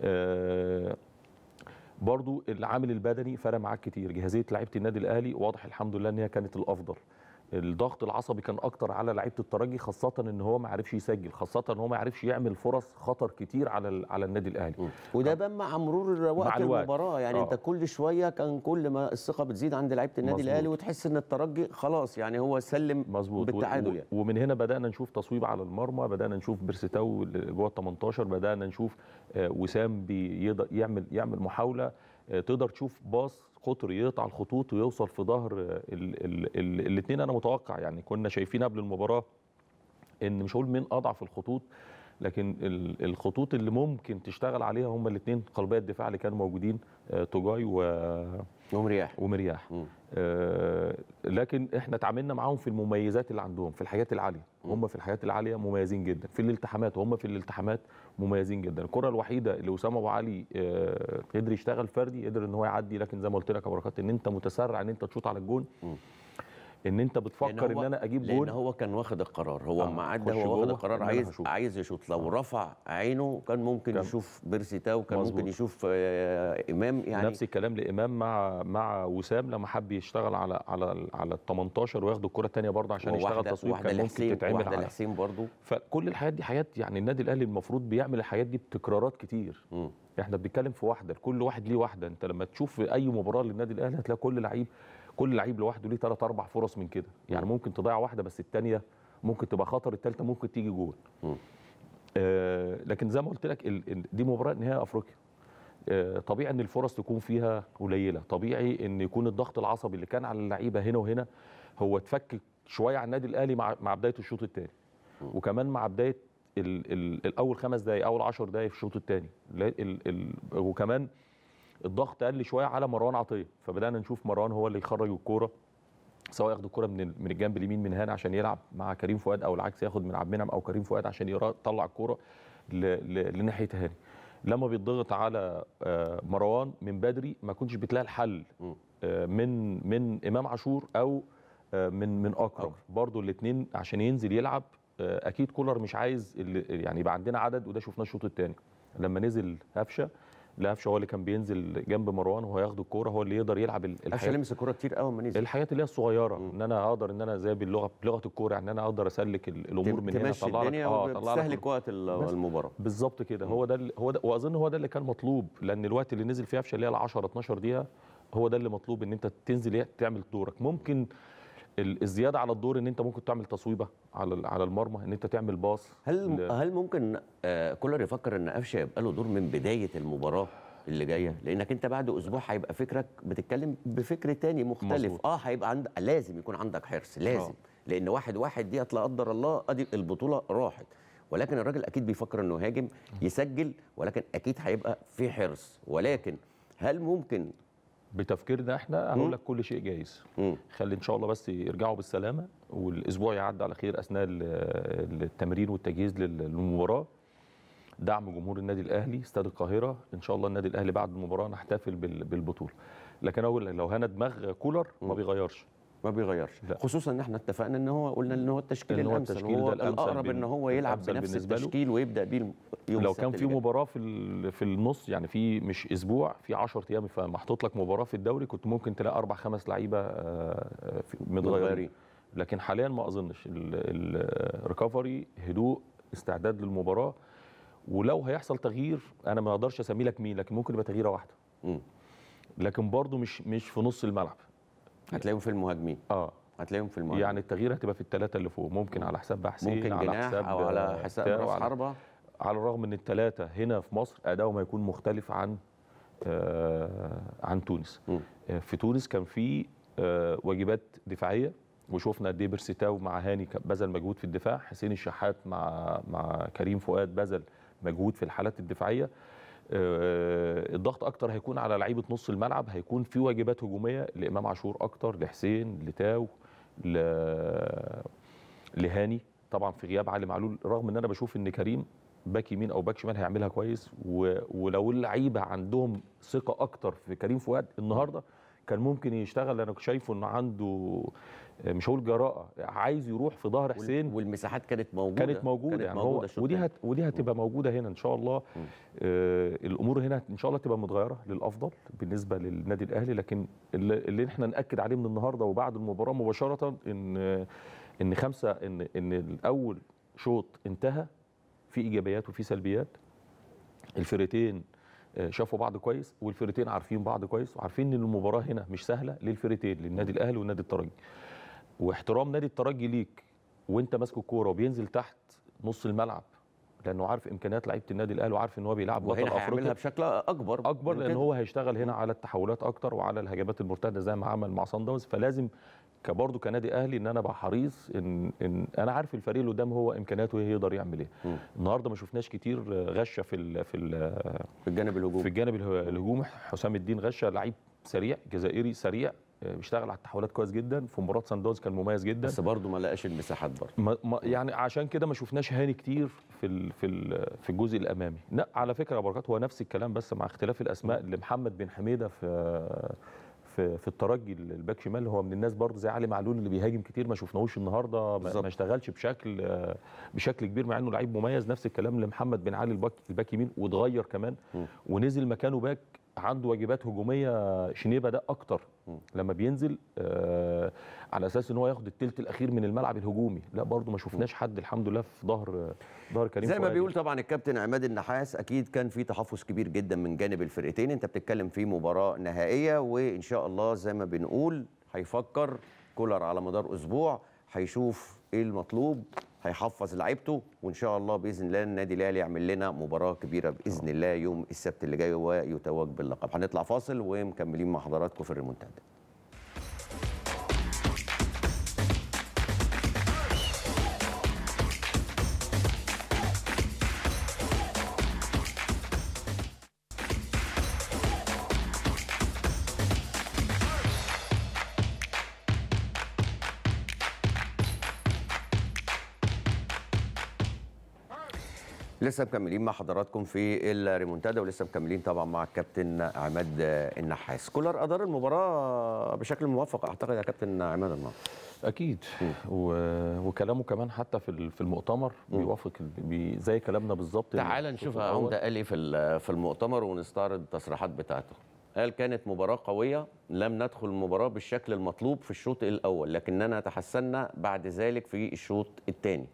برضو العامل البدني فرق معاك كتير جاهزيه لعيبه النادي الاهلي واضح الحمد لله ان هي كانت الافضل الضغط العصبي كان اكتر على لعيبه الترجي خاصه ان هو ما عرفش يسجل خاصه ان هو ما عرفش يعمل فرص خطر كتير على ال- على النادي الاهلي مم. وده بان مع مرور وقت الوقت. المباراه يعني آه. انت كل شويه كان كل ما الثقه بتزيد عند لعيبه النادي مظبوط. الاهلي وتحس ان الترجي خلاص يعني هو سلم مظبوط بالتعادل و- يعني و- ومن هنا بدانا نشوف تصويب على المرمى بدانا نشوف بيرستاو اللي جوه ال 18 بدانا نشوف آه، وسام بيقدر يعمل يعمل محاوله آه، تقدر تشوف باص قطر يقطع الخطوط ويوصل في ظهر الاثنين انا متوقع يعني كنا شايفين قبل المباراه ان مش هقول مين اضعف الخطوط لكن ال- الخطوط اللي ممكن تشتغل عليها هم الاثنين قلبي الدفاع اللي كانوا موجودين آه، توجاي و- ومرياح ومرياح مم. آه، لكن احنا اتعاملنا معاهم في المميزات اللي عندهم في الحاجات العاليه هم في الحاجات العاليه مميزين جدا في الالتحامات هم في الالتحامات مميزين جدا الكره الوحيده اللي اسامه ابو علي آه، قدر يشتغل فردي قدر ان هو يعدي لكن زي ما قلت لك يا بركات ان انت متسرع ان انت تشوط على الجون مم. ان انت لأن بتفكر هو- ان انا اجيب لان جون هو كان واخد القرار هو آه، اما عدى خش هو واخد جوه القرار إن أنا عايز هشوط. عايز يشوط لو رفع عينه كان ممكن كان- يشوف بيرسي تاو كان مظبوط. ممكن يشوف آه، امام يعني نفس الكلام لامام مع مع وسام لما حب يشتغل على على على ال 18 وياخد الكره الثانيه برضه عشان يشتغل وواحده تصوير واحده كان ممكن لحسين تتعمل واحده على لحسين برضه فكل الحاجات دي حاجات يعني النادي الاهلي المفروض بيعمل الحاجات دي بتكرارات كتير مم. احنا بنتكلم في واحده كل واحد ليه واحده انت لما تشوف في اي مباراه للنادي الاهلي هتلاقي كل لعيب كل لعيب لوحده ليه ثلاث اربع فرص من كده يعني ممكن تضيع واحده بس الثانيه ممكن تبقى خطر الثالثه ممكن تيجي جول مم. آه لكن زي ما قلت لك ال- ال- دي مباراه نهائي افريقيا آه طبيعي ان الفرص تكون فيها قليله طبيعي ان يكون الضغط العصبي اللي كان على اللعيبه هنا وهنا هو اتفك شويه على النادي الاهلي مع مع بدايه الشوط الثاني وكمان مع بدايه ال ال الاول خمس دقائق اول 10 دقائق في الشوط الثاني ال ال وكمان الضغط قل شويه على مروان عطيه فبدانا نشوف مروان هو اللي يخرج الكوره سواء ياخد الكوره من ال- من الجنب اليمين من هنا عشان يلعب مع كريم فؤاد او العكس ياخد من عبد المنعم او كريم فؤاد عشان يرا- يطلع الكوره ل- ل- لناحيه هاني لما بيتضغط على آه، مروان من بدري ما كنتش بتلاقي الحل مم. آه، من من امام عاشور او آه، من من اكرم أكرم. برضو الاثنين عشان ينزل يلعب آه، اكيد كولر مش عايز اللي- يعني يبقى عندنا عدد وده شفناه الشوط الثاني لما نزل هفشه لا هفشه هو اللي كان بينزل جنب مروان وهو ياخد الكوره هو اللي يقدر يلعب ال- قفشه الحاجات لمس الكوره كتير قوي ما نزل الحاجات اللي هي الصغيره ان انا اقدر ان انا زي باللغه بلغه الكوره ان انا اقدر اسلك ال- الامور من هنا تمشي اطلع لك الدنيا اه اطلع لك وبتستهلك وقت ال- بس. المباراه بالظبط كده هو ده اللي- هو ده واظن هو ده اللي كان مطلوب لان الوقت اللي نزل فيه قفشه اللي هي ال 10 12 دقيقه هو ده اللي مطلوب ان انت تنزل إيه؟ تعمل دورك ممكن ال- الزياده على الدور ان انت ممكن تعمل تصويبه على ال- على المرمى ان انت تعمل باص هل ل- هل ممكن آه، كولر يفكر ان قفشه يبقى له دور من بدايه المباراه اللي جايه لانك انت بعد اسبوع هيبقى فكرك بتتكلم بفكر تاني مختلف مظبوط. اه هيبقى عند لازم يكون عندك حرص لازم آه. لان واحد واحد دي لا قدر الله ادي البطوله راحت ولكن الراجل اكيد بيفكر انه يهاجم يسجل ولكن اكيد هيبقى في حرص ولكن هل ممكن بتفكيرنا احنا مم. هنقول لك كل شيء جايز مم. خلي ان شاء الله بس يرجعوا بالسلامه والاسبوع يعدي على خير اثناء ال- التمرين والتجهيز لل- للمباراه دعم جمهور النادي الاهلي استاد القاهره ان شاء الله النادي الاهلي بعد المباراه نحتفل بال- بالبطوله لكن اقول لك لو هنا دماغ كولر ما مم. بيغيرش ما بيغيرش لا. خصوصا ان احنا اتفقنا ان هو قلنا ان هو التشكيل إن هو الامثل التشكيل وهو ده الأمثل الاقرب بال- ان هو يلعب الأمثل بنفس بالنسبة له. التشكيل ويبدا بيه الم- يوم لو السبت كان في اللي جاي. مباراه في ال- في النص يعني في مش اسبوع في 10 ايام فمحطوط لك مباراه في الدوري كنت ممكن تلاقي اربع خمس لعيبه آه، آه، في- متغيرين متغيرين. لكن حاليا ما اظنش الريكفري هدوء استعداد للمباراه ولو هيحصل تغيير انا ما اقدرش اسمي لك مين لكن ممكن يبقى تغييره واحده مم. لكن برضه مش مش في نص الملعب هتلاقيهم في المهاجمين اه هتلاقيهم في المهاجمين يعني التغيير هتبقى في الثلاثه اللي فوق ممكن على حساب بقى حسين ممكن على جناح حساب او على آه، حساب تاو، راس على- حربه على الرغم ان الثلاثه هنا في مصر ادائهم هيكون مختلف عن آه عن تونس مم. آه في تونس كان في آه واجبات دفاعيه وشفنا قد ايه بيرسيتاو مع هاني كان بذل مجهود في الدفاع حسين الشحات مع مع كريم فؤاد بذل مجهود في الحالات الدفاعيه آه الضغط اكتر هيكون على لعيبه نص الملعب هيكون في واجبات هجوميه لامام عاشور اكتر لحسين لتاو ل... لهاني طبعا في غياب علي معلول رغم ان انا بشوف ان كريم باك يمين او باك شمال هيعملها كويس و... ولو اللعيبه عندهم ثقه اكتر في كريم فؤاد النهارده كان ممكن يشتغل انا شايفه انه عنده مش هقول جراءه عايز يروح في ظهر حسين والمساحات كانت موجوده كانت موجوده كانت يعني موجودة هو الشوط ودي التاني. هت ودي هتبقى موجوده هنا ان شاء الله آه الامور هنا ان شاء الله تبقى متغيره للافضل بالنسبه للنادي الاهلي لكن اللي, اللي احنا ناكد عليه من النهارده وبعد المباراه مباشره ان ان خمسه ان ان الاول شوط انتهى في ايجابيات وفي سلبيات الفرقتين آه، شافوا بعض كويس والفرقتين عارفين بعض كويس وعارفين ان المباراه هنا مش سهله للفرقتين للنادي الاهلي والنادي الترجي واحترام نادي الترجي ليك وانت ماسك الكوره وبينزل تحت نص الملعب لانه عارف امكانيات لعيبه النادي الاهلي وعارف ان هو بيلعب بطل وهنا هيعملها افريقيا بشكل اكبر اكبر من لان كده. هو هيشتغل هنا على التحولات اكتر وعلى الهجمات المرتده زي ما عمل مع صن داونز فلازم كبرضه كنادي اهلي ان انا ابقى حريص ان ان انا عارف الفريق اللي قدام هو امكانياته ايه يقدر يعمل ايه مم. النهارده ما شفناش كتير غشه في ال في ال في الجانب الهجومي في الجانب اله- الهجومي حسام الدين غشه لعيب سريع جزائري سريع آه، بيشتغل على التحولات كويس جدا في مباراه سان داونز كان مميز جدا بس برضه ما لقاش المساحات برضه ما ما يعني عشان كده ما شفناش هاني كتير في ال في ال في الجزء الامامي لا على فكره يا بركات هو نفس الكلام بس مع اختلاف الاسماء اللي محمد بن حميده في في في الترجي الباك شمال هو من الناس برضه زي علي معلول اللي بيهاجم كتير ما شفناهوش النهارده ما- بالظبط. ما اشتغلش بشكل آه، بشكل كبير مع انه لعيب مميز نفس الكلام لمحمد بن علي الباك الباك يمين واتغير كمان مم. ونزل مكانه باك عنده واجبات هجوميه شنيبه ده اكتر مم. لما بينزل آه على اساس ان هو ياخد التلت الاخير من الملعب الهجومي لا برضه ما شفناش حد الحمد لله في ظهر ظهر كريم زي ما فؤاد. بيقول طبعا الكابتن عماد النحاس اكيد كان في تحفظ كبير جدا من جانب الفرقتين انت بتتكلم في مباراه نهائيه وان شاء الله زي ما بنقول هيفكر كولر على مدار اسبوع هيشوف ايه المطلوب هيحفظ لعيبته وان شاء الله باذن الله النادي الاهلي يعمل لنا مباراه كبيره باذن الله يوم السبت اللي جاي ويتوج باللقب هنطلع فاصل ومكملين مع حضراتكم في الريمونتادا لسه مكملين مع حضراتكم في الريمونتادا ولسه مكملين طبعا مع الكابتن عماد النحاس كولر ادار المباراه بشكل موفق اعتقد يا كابتن عماد النهارده اكيد و... وكلامه كمان حتى في ال- في المؤتمر بيوافق ال- بي... زي كلامنا بالظبط تعال الشوط نشوف الأول. عمده قال ايه في ال- في المؤتمر ونستعرض التصريحات بتاعته قال كانت مباراة قوية لم ندخل المباراة بالشكل المطلوب في الشوط الأول لكننا تحسنا بعد ذلك في الشوط الثاني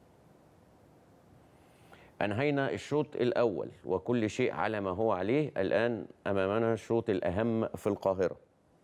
أنهينا الشوط الأول وكل شيء على ما هو عليه الآن أمامنا الشوط الأهم في القاهرة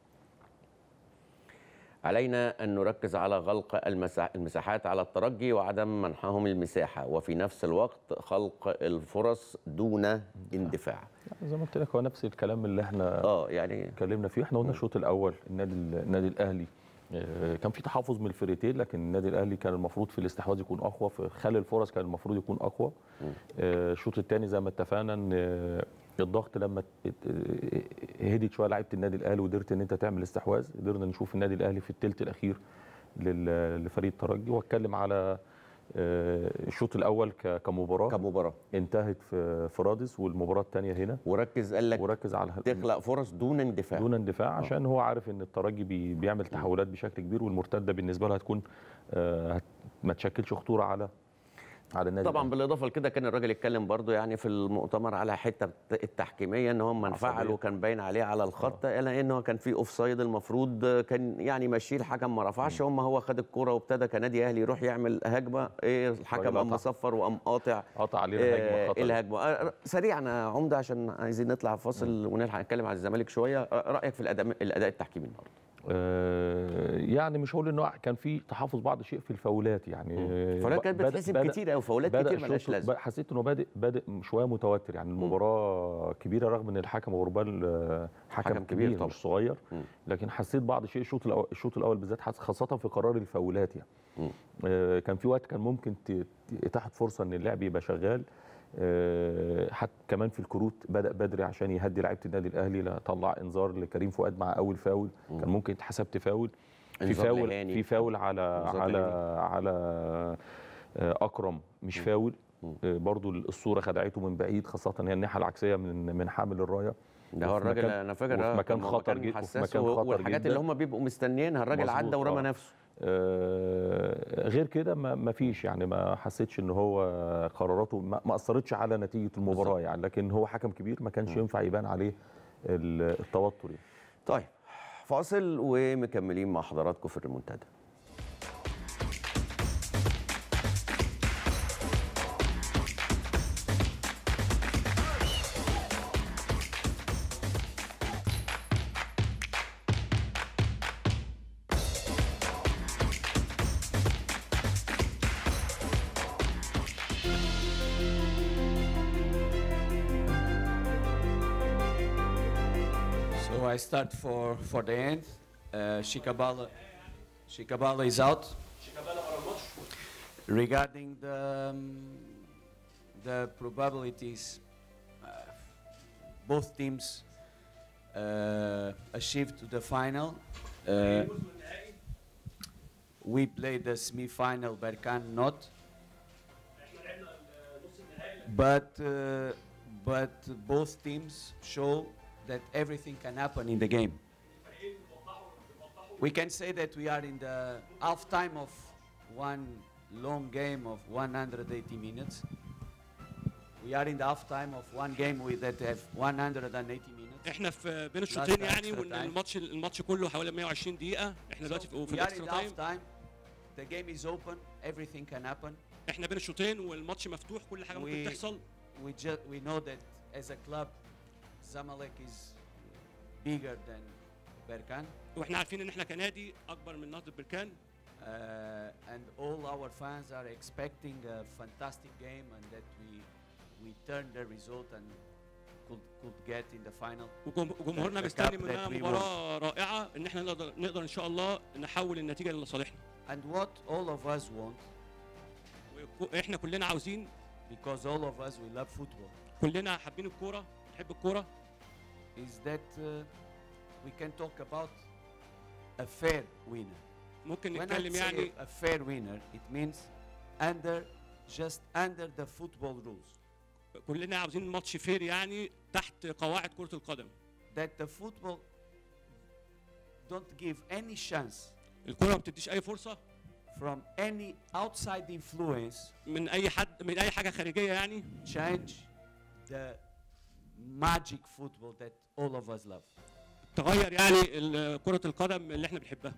علينا أن نركز على غلق المسا- المساحات على الترجي وعدم منحهم المساحة وفي نفس الوقت خلق الفرص دون اندفاع زي ما قلت لك هو نفس الكلام اللي احنا اه يعني اتكلمنا فيه احنا قلنا الشوط الاول النادي النادي الاهلي آه، كان في تحفظ من الفرقتين لكن النادي الاهلي كان المفروض في الاستحواذ يكون اقوى في خلق الفرص كان المفروض يكون اقوى آه، الشوط الثاني زي ما اتفقنا ان آه، الضغط لما ات- اه، هديت شويه لعيبه النادي الاهلي وقدرت ان انت تعمل استحواذ قدرنا نشوف النادي الاهلي في الثلث الاخير لل- لفريق الترجي واتكلم على آه، الشوط الاول ك- كمباراه كمباراة انتهت في في رادس والمباراه الثانيه هنا وركز قال لك وركز على تخلق فرص دون اندفاع دون اندفاع عشان هو عارف ان الترجي بي بيعمل تحولات بشكل كبير والمرتده بالنسبه له هتكون آه، هت- ما تشكلش خطوره على على النادي طبعا الأهلي. بالاضافه لكده كان الراجل اتكلم برضه يعني في المؤتمر على حته التحكيميه ان هم انفعلوا عصبية. وكان باين عليه على الخط الا ان هو كان في اوف سايد المفروض كان يعني ماشيه الحكم ما رفعش هم هو خد الكوره وابتدى كنادي اهلي يروح يعمل هجمه ايه الحكم الراجل قام قطع. مصفر وقام قاطع قطع علينا آه، هجمه خطر الهجمه آه، سريعا يا عمده عشان عايزين نطلع فاصل ونلحق نتكلم على الزمالك شويه آه، رايك في الاداء الاداء التحكيمي النهارده آه، يعني مش هقول انه كان في تحفظ بعض الشيء في الفاولات يعني آه، فاولات كانت بدأ- بتحسب بدأ- كتير قوي فاولات بدأ كتير ملهاش الشوط- لازمه ب- حسيت انه بادئ بادئ شويه متوتر يعني المباراه كبيره رغم ان الحكم غربال آه، حكم, حكم كبير كبير طبعا. مش صغير مم. لكن حسيت بعض الشيء الشوط الاول الشوط الاول بالذات حس- خاصه في قرار الفاولات يعني مم. آه، كان في وقت كان ممكن ت- ت- اتاحت فرصه ان اللعب يبقى شغال آه، حتى كمان في الكروت بدا بدري عشان يهدي لعيبه النادي الاهلي لا طلع انذار لكريم فؤاد مع اول فاول كان ممكن يتحسب تفاول في إنذار فاول لهاني. في فاول على إنذار على لهاني. على آه، اكرم مش فاول آه، برضو الصوره خدعته من بعيد خاصه هي الناحيه العكسيه من من حامل الرايه ده هو وفي الراجل مكان- انا فاكر وفي آه، مكان كان خطر مكان جدا وفي حساس مكان و- خطر والحاجات جدا. اللي هم بيبقوا مستنيينها الراجل مظبوط، عدى ورمى آه. نفسه آه، غير كده ما ما فيش يعني ما حسيتش ان هو قراراته ما ما اثرتش على نتيجه المباراه يعني لكن هو حكم كبير ما كانش ينفع يبان عليه ال- التوتر يعني. طيب فاصل ومكملين مع حضراتكم في الريمونتادا So I start for, for the end. Uh, Shikabala, Shikabala is out. Regarding the, um, the probabilities, uh, both teams uh, achieved to the final. Uh, we played the semi-final, Berkan not. But uh, but both teams show that everything can happen in the game. We can say that we are in the half time of one long game of 180 minutes. We are in the half time of one game with that have 180 minutes. احنا في بين الشوطين Last يعني extra وان time. الماتش الماتش كله حوالي 120 دقيقة احنا دلوقتي في في we are in الاكسترا the تايم half time. The game is open. Everything can happen. احنا بين الشوطين والماتش مفتوح كل حاجة ممكن We- تحصل We just we know that as a club, Zamalek is bigger than Berkan. واحنا عارفين ان احنا كنادي اكبر من نهضة بركان uh, and all our fans are expecting a fantastic game and that we we turn the result and could could get in the final. وجم- وجمهورنا The مستني cup منها that we مباراة رائعة ان احنا نقدر نقدر ان شاء الله نحول النتيجة لصالحنا And what all of us want, وك- احنا كلنا عاوزين because all of us we love football, كلنا حابين الكورة بنحب الكورة is that uh, we can talk about a fair winner. ممكن When I نتكلم say يعني a fair winner, it means under just under the football rules. كلنا عاوزين ماتش فير يعني تحت قواعد كرة القدم That the football don't give any chance الكرة ما بتديش اي فرصة from any outside influence من اي حد من اي حاجة خارجية يعني change the magic football that all of us love. تغير يعني ال- كرة القدم اللي احنا بنحبها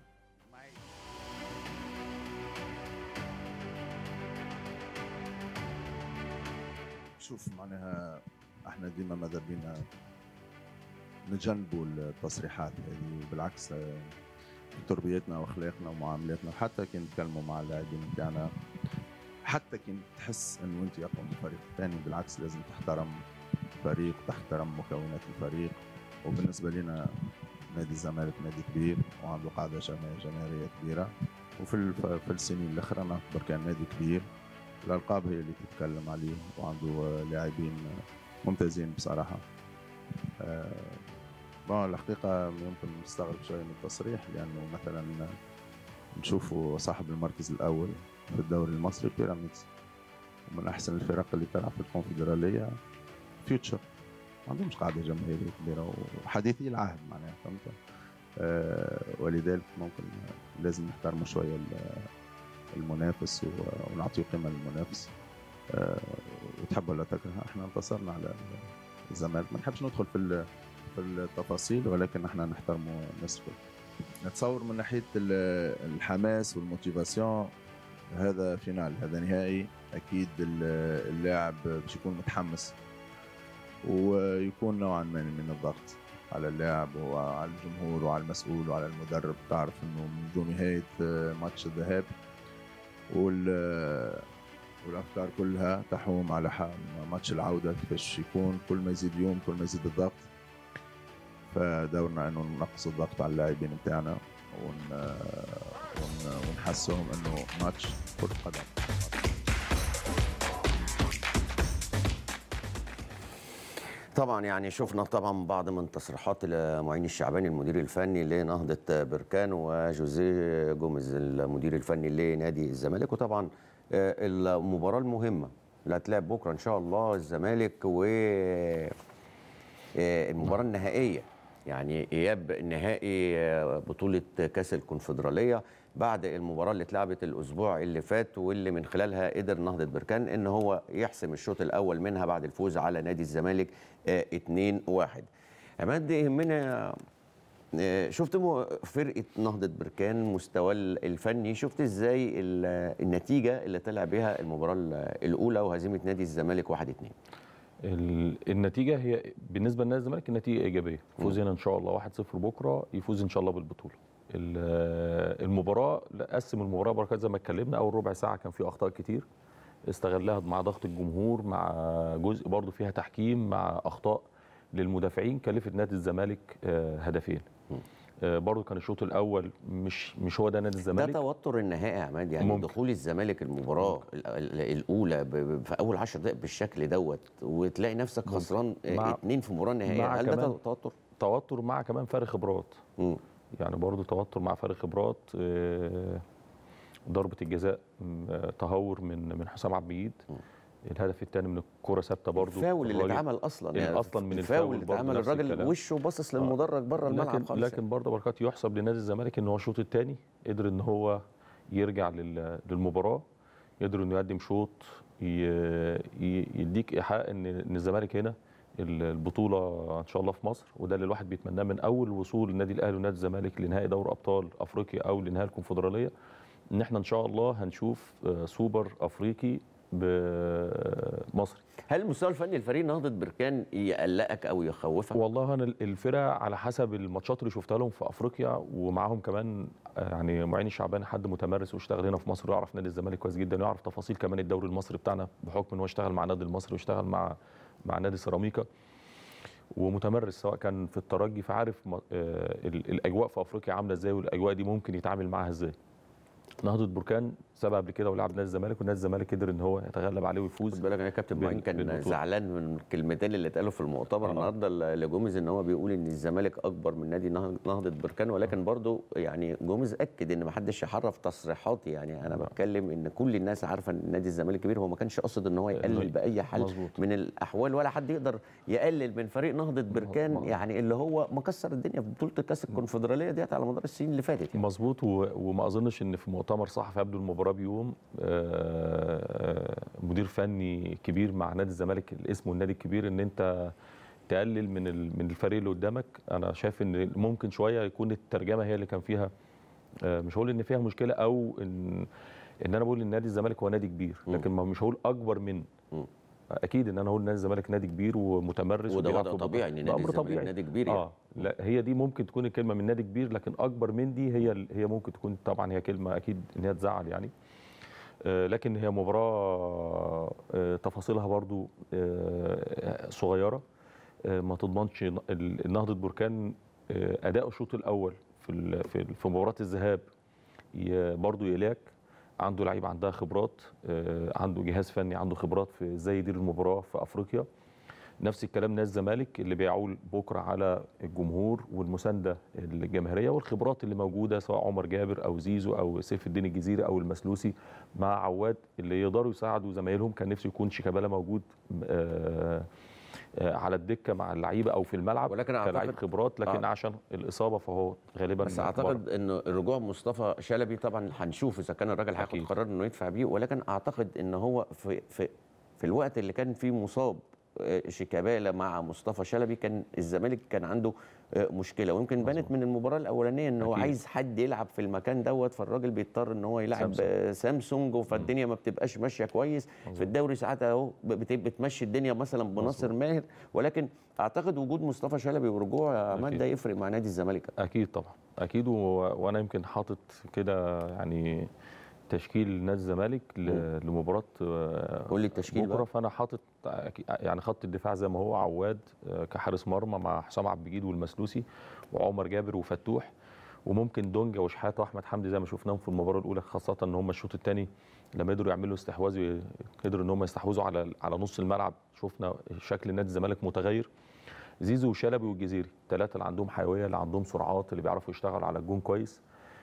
شوف معناها احنا ديما ماذا بينا نتجنبوا التصريحات هذه بالعكس آه، في تربيتنا واخلاقنا ومعاملاتنا حتى كي نتكلموا مع اللاعبين بتاعنا حتى كي تحس انه انت اقوى من الفريق الثاني بالعكس لازم تحترم الفريق تحترم مكونات الفريق وبالنسبه لنا نادي الزمالك نادي كبير وعنده قاعده جما- جماهيريه كبيره وفي الف- في السنين الاخرى نعتبر كان نادي كبير الالقاب هي اللي تتكلم عليه وعنده آه، لاعبين آه، ممتازين بصراحه آه، بون الحقيقه يمكن نستغرب شويه من التصريح لانه مثلا نشوفوا صاحب المركز الاول في الدوري المصري بيراميدز ومن احسن الفرق اللي تلعب في الكونفدراليه فيوتشر ما عندهمش قاعده جماهيريه كبيره وحديثي العهد معناها فهمت آه ولذلك ممكن لازم نحترموا شويه ال- المنافس و- ونعطيه قيمه للمنافس آه وتحب ولا تكره احنا انتصرنا على الزمالك ما نحبش ندخل في ال- في التفاصيل ولكن احنا نحترموا الناس الكل نتصور من ناحيه ال- الحماس والموتيفاسيون هذا فينال هذا نهائي اكيد ال- اللاعب باش يكون متحمس ويكون نوعا ما من الضغط على اللاعب وعلى الجمهور وعلى المسؤول وعلى المدرب تعرف انه منذ نهايه ماتش الذهاب وال والافكار كلها تحوم على ح- ماتش العوده كيفاش يكون كل ما يزيد يوم كل ما يزيد الضغط فدورنا انه نقص الضغط على اللاعبين بتاعنا ون... ون... ونحسهم انه ماتش كرة قدم طبعا يعني شفنا طبعا بعض من تصريحات معين الشعباني المدير الفني لنهضة بركان وجوزيه جوميز المدير الفني لنادي الزمالك وطبعا آه، المباراه المهمه اللي هتلعب بكره ان شاء الله الزمالك و آه، المباراه النهائيه يعني اياب نهائي آه، بطوله كاس الكونفدراليه بعد المباراه اللي اتلعبت الاسبوع اللي فات واللي من خلالها قدر نهضه بركان ان هو يحسم الشوط الاول منها بعد الفوز على نادي الزمالك 2-1 عماد يهمنا آه، شفت مو- فرقه نهضه بركان مستوى الفني شفت ازاي ال- النتيجه اللي طلع بها المباراه الاولى وهزيمه نادي الزمالك 1-2 ال- النتيجه هي بالنسبه لنادي الزمالك النتيجه ايجابيه فوز هنا ان شاء الله 1-0 بكره يفوز ان شاء الله بالبطوله ال- المباراه لا، قسم المباراه بركات زي ما اتكلمنا اول ربع ساعه كان في اخطاء كتير استغلها مع ضغط الجمهور مع جزء برضو فيها تحكيم مع اخطاء للمدافعين كلفت نادي الزمالك آه، هدفين آه، برضو كان الشوط الاول مش مش هو ده نادي ده الزمالك توتر النهائي يا عماد يعني ممكن. دخول الزمالك المباراه ال- ال- الاولى ب- ب- في اول 10 دقائق بالشكل دوت وتلاقي نفسك خسران آه، مع- اتنين في مباراه نهائيه مع هل ده كمان- توتر؟ توتر مع كمان فرق خبرات مم. يعني برضو توتر مع فرق خبرات آه، ضربة الجزاء م، آه، تهور من من حسام عبد المجيد الهدف الثاني من الكرة ثابتة برضو الفاول اللي الراجل- اتعمل اصلا اللي أصلاً من الفاول اللي برضه اتعمل نفس الراجل الكلام. وشه باصص للمدرج بره الملعب لكن خالص لكن برضه بركات يحسب لنادي الزمالك ان هو الشوط الثاني قدر ان هو يرجع لل- للمباراه يقدر انه يقدم شوط ي- ي- يديك ايحاء ان ان الزمالك هنا ال- البطوله ان شاء الله في مصر وده اللي الواحد بيتمناه من اول وصول النادي الاهلي ونادي الزمالك لنهائي دوري ابطال افريقيا او لنهائي الكونفدراليه ان احنا ان شاء الله هنشوف آه، سوبر افريقي بمصري هل المستوى الفني لفريق نهضه بركان يقلقك او يخوفك؟ والله انا الفرقه على حسب الماتشات اللي شفتها لهم في افريقيا ومعاهم كمان آه، يعني معين الشعباني حد متمرس واشتغل هنا في مصر ويعرف نادي الزمالك كويس جدا ويعرف تفاصيل كمان الدوري المصري بتاعنا بحكم ان هو اشتغل مع نادي المصري واشتغل مع مع نادي سيراميكا ومتمرس سواء كان في الترجي فعارف م- آه، ال- الاجواء في افريقيا عامله ازاي والاجواء دي ممكن يتعامل معاها ازاي نهضه بركان سبق قبل كده ولعب نادي الزمالك ونادي الزمالك قدر ان هو يتغلب عليه ويفوز خد بالك يا كابتن بال- معين كان بالبطولة. زعلان من الكلمتين اللي اتقالوا في المؤتمر آه. النهارده ل- لجوميز ان هو بيقول ان الزمالك اكبر من نادي نه- نهضه بركان ولكن برضو يعني جوميز اكد ان ما حدش يحرف تصريحاتي يعني انا آه. بتكلم ان كل الناس عارفه ان نادي الزمالك كبير هو ما كانش قاصد ان هو يقلل باي حال مظبوط. من الاحوال ولا حد يقدر يقلل من فريق نهضه بركان مظبوط. يعني اللي هو مكسر الدنيا في بطوله كاس الكونفدراليه ديت على مدار السنين اللي فاتت يعني. مظبوط و- وما اظنش ان في مؤتمر صحفي قبل المباراه بيوم آه، آه، مدير فني كبير مع نادي الزمالك الاسم والنادي الكبير ان انت تقلل من ال- من الفريق اللي قدامك انا شايف ان ممكن شويه يكون الترجمه هي اللي كان فيها آه، مش هقول ان فيها مشكله او ان ان انا بقول ان نادي الزمالك هو نادي كبير مم. لكن ما مش هقول اكبر من مم. اكيد ان انا هقول نادي الزمالك نادي كبير ومتمرس وده وبيلعب وضع في طبيعي ان ده نادي أمر الزمالك طبيعي. نادي كبير يعني. اه لا هي دي ممكن تكون الكلمه من نادي كبير لكن اكبر من دي هي هي ممكن تكون طبعا هي كلمه اكيد ان هي تزعل يعني آه، لكن هي مباراه آه، تفاصيلها برضو آه، صغيره آه، ما تضمنش ن- ال- النهضه بركان آه، اداء الشوط الاول في ال- في ال- في مباراه الذهاب ي- برضو يلاك عنده لعيبه عندها خبرات آه، عنده جهاز فني عنده خبرات في ازاي يدير المباراه في افريقيا نفس الكلام نادي الزمالك اللي بيعول بكره على الجمهور والمسانده الجماهيريه والخبرات اللي موجوده سواء عمر جابر او زيزو او سيف الدين الجزيري او المسلوسي مع عواد اللي يقدروا يساعدوا زمايلهم كان نفسه يكون شيكابالا موجود آه، آه، على الدكه مع اللعيبه او في الملعب ولكن كلاعب أعتقد- خبرات لكن آه. عشان الاصابه فهو غالبا بس بره. اعتقد انه رجوع مصطفى شلبي طبعا هنشوف اذا كان الراجل هياخد أكيد. قرار انه يدفع بيه ولكن اعتقد ان هو في في في الوقت اللي كان فيه مصاب آه، شيكابالا مع مصطفى شلبي كان الزمالك كان عنده آه، مشكله ويمكن بانت من المباراه الاولانيه ان هو أكيد. عايز حد يلعب في المكان دوت فالراجل بيضطر ان هو يلعب سامسونج. آه، سامسونج فالدنيا ما بتبقاش ماشيه كويس في الدوري ساعات اهو بت- بتمشي الدنيا مثلا بناصر ماهر ولكن اعتقد وجود مصطفى شلبي ورجوع يا عماد أكيد. ده يفرق مع نادي الزمالك اكيد طبعا اكيد و... وانا يمكن حاطط كده يعني تشكيل نادي الزمالك ل... لمباراه آه، قول لي التشكيل بكره بقى. فانا حاطط أكي- يعني خط الدفاع زي ما هو عواد آه، كحارس مرمى مع حسام عبد المجيد والمسلوسي وعمر جابر وفتوح وممكن دونجا وشحاته واحمد حمدي زي ما شفناهم في المباراه الاولى خاصه ان هم الشوط الثاني لما قدروا يعملوا استحواذ قدروا ان هم يستحوذوا على على نص الملعب شفنا شكل نادي الزمالك متغير زيزو وشلبي والجزيري الثلاثه اللي عندهم حيويه اللي عندهم سرعات اللي بيعرفوا يشتغلوا على الجون كويس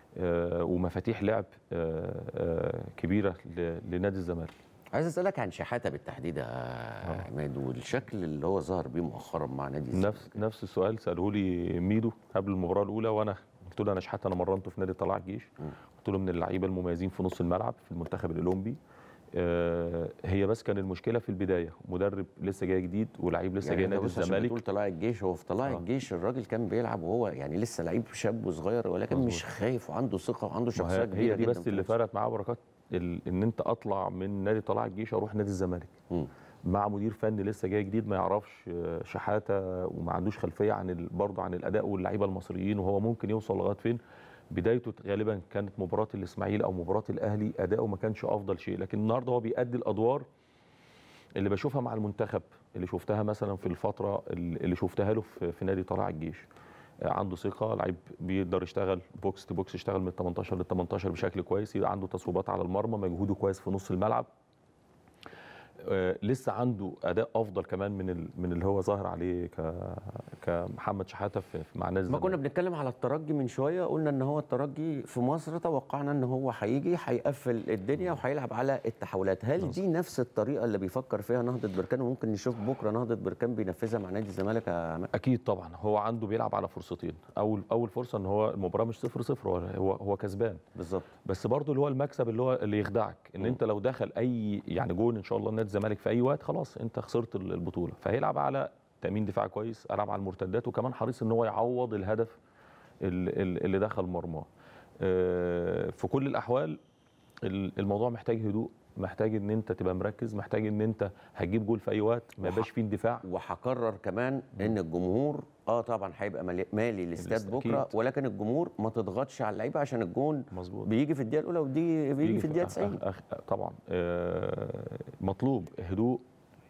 آه، ومفاتيح لعب آه، آه، كبيره ل- لنادي الزمالك عايز اسالك عن شحاته بالتحديد يا عماد والشكل اللي هو ظهر بيه مؤخرا مع نادي الزمالك نفس نفس السؤال ساله لي ميدو قبل المباراه الاولى وانا قلت له انا شحات انا مرنته في نادي طلائع الجيش قلت له من اللعيبه المميزين في نص الملعب في المنتخب الاولمبي آه، هي بس كان المشكله في البدايه مدرب لسه جاي جديد ولعيب لسه يعني جاي أنت نادي بص عشان الزمالك بتقول طلائع الجيش هو في طلائع آه. الجيش الراجل كان بيلعب وهو يعني لسه لعيب شاب وصغير ولكن مظبوط. مش خايف وعنده ثقه وعنده ما شخصيه هي, كبيره هي دي جدا بس في اللي مصر. فرقت معاه بركات ال- ان انت اطلع من نادي طلائع الجيش اروح نادي الزمالك مم. مع مدير فني لسه جاي جديد ما يعرفش آه، شحاته وما عندوش خلفيه عن ال- برضه عن الاداء واللعيبه المصريين وهو ممكن يوصل لغايه فين بدايته غالبا كانت مباراه الاسماعيلي او مباراه الاهلي اداؤه ما كانش افضل شيء لكن النهارده هو بيأدي الادوار اللي بشوفها مع المنتخب اللي شفتها مثلا في الفتره اللي شفتها له في, في نادي طلائع الجيش آه، عنده ثقه لعيب بيقدر يشتغل بوكس تو بوكس يشتغل من 18 لل 18 بشكل كويس يبقى عنده تصويبات على المرمى مجهوده كويس في نص الملعب آه، لسه عنده اداء افضل كمان من ال- من اللي هو ظاهر عليه ك كمحمد شحاته في في- مع نادي ما كنا الزمالك. بنتكلم على الترجي من شويه قلنا ان هو الترجي في مصر توقعنا ان هو هيجي هيقفل الدنيا وهيلعب على التحولات هل دي نفس الطريقه اللي بيفكر فيها نهضه بركان وممكن نشوف بكره نهضه بركان بينفذها مع نادي الزمالك يا عماد؟ اكيد طبعا هو عنده بيلعب على فرصتين اول اول فرصه ان هو المباراه مش صفر صفر هو هو, هو كسبان بالظبط بس برضه اللي هو المكسب اللي هو اللي يخدعك ان مم. انت لو دخل اي يعني جون ان شاء الله نادي الزمالك في اي وقت خلاص انت خسرت ال- البطوله فهيلعب على تامين دفاع كويس العب على المرتدات وكمان حريص ان هو يعوض الهدف ال- ال- اللي دخل مرماه آه، في كل الاحوال ال- الموضوع محتاج هدوء محتاج ان انت تبقى مركز محتاج ان انت هتجيب جول في اي وقت ما وح- يبقاش فيه اندفاع وهكرر كمان ان الجمهور اه طبعا هيبقى مالي- مالي الاستاد الاست- بكره أكيد. ولكن الجمهور ما تضغطش على اللعيبه عشان الجون مظبوط بيجي في الدقيقه الاولى ودي بيجي في الدقيقه 90 أخ أخ طبعا آه، مطلوب هدوء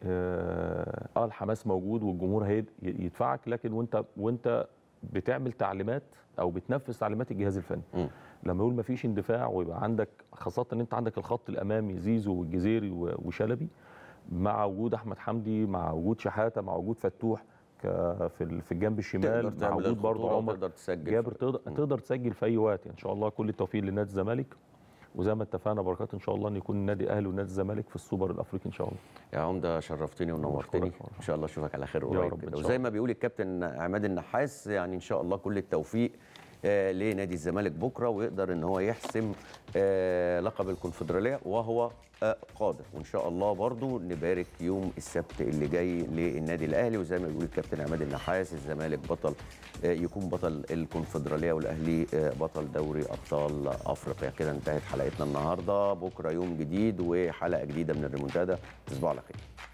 اه آه، الحماس موجود والجمهور هيد يدفعك لكن وانت وانت بتعمل تعليمات او بتنفذ تعليمات الجهاز الفني مم. لما يقول مفيش اندفاع ويبقى عندك خاصه ان انت عندك الخط الامامي زيزو والجزيري و- وشلبي مع وجود احمد حمدي مع وجود شحاته مع وجود فتوح ك- في ال- في الجنب الشمال تقدر مع تعمل وجود برضه الخطورة عمر وتقدر تسجل جابر في- تقدر, مم. تقدر تسجل في اي وقت ان شاء الله كل التوفيق لنادي الزمالك وزي ما اتفقنا بركات ان شاء الله ان يكون النادي الاهلي ونادي الزمالك في السوبر الافريقي ان شاء الله يا عمده شرفتني ونورتني بشكرك. ان شاء الله اشوفك على خير يا قريب رب إن كده شاء وزي الله. ما بيقول الكابتن عماد النحاس يعني ان شاء الله كل التوفيق آه، لنادي الزمالك بكره ويقدر ان هو يحسم آه، لقب الكونفدراليه وهو آه، قادر وان شاء الله برضو نبارك يوم السبت اللي جاي للنادي الاهلي وزي ما بيقول الكابتن عماد النحاس الزمالك بطل آه، يكون بطل الكونفدراليه والاهلي آه، بطل دوري ابطال افريقيا كده انتهت حلقتنا النهارده بكره يوم جديد وحلقه جديده من الريمونتادا تصبحوا على خير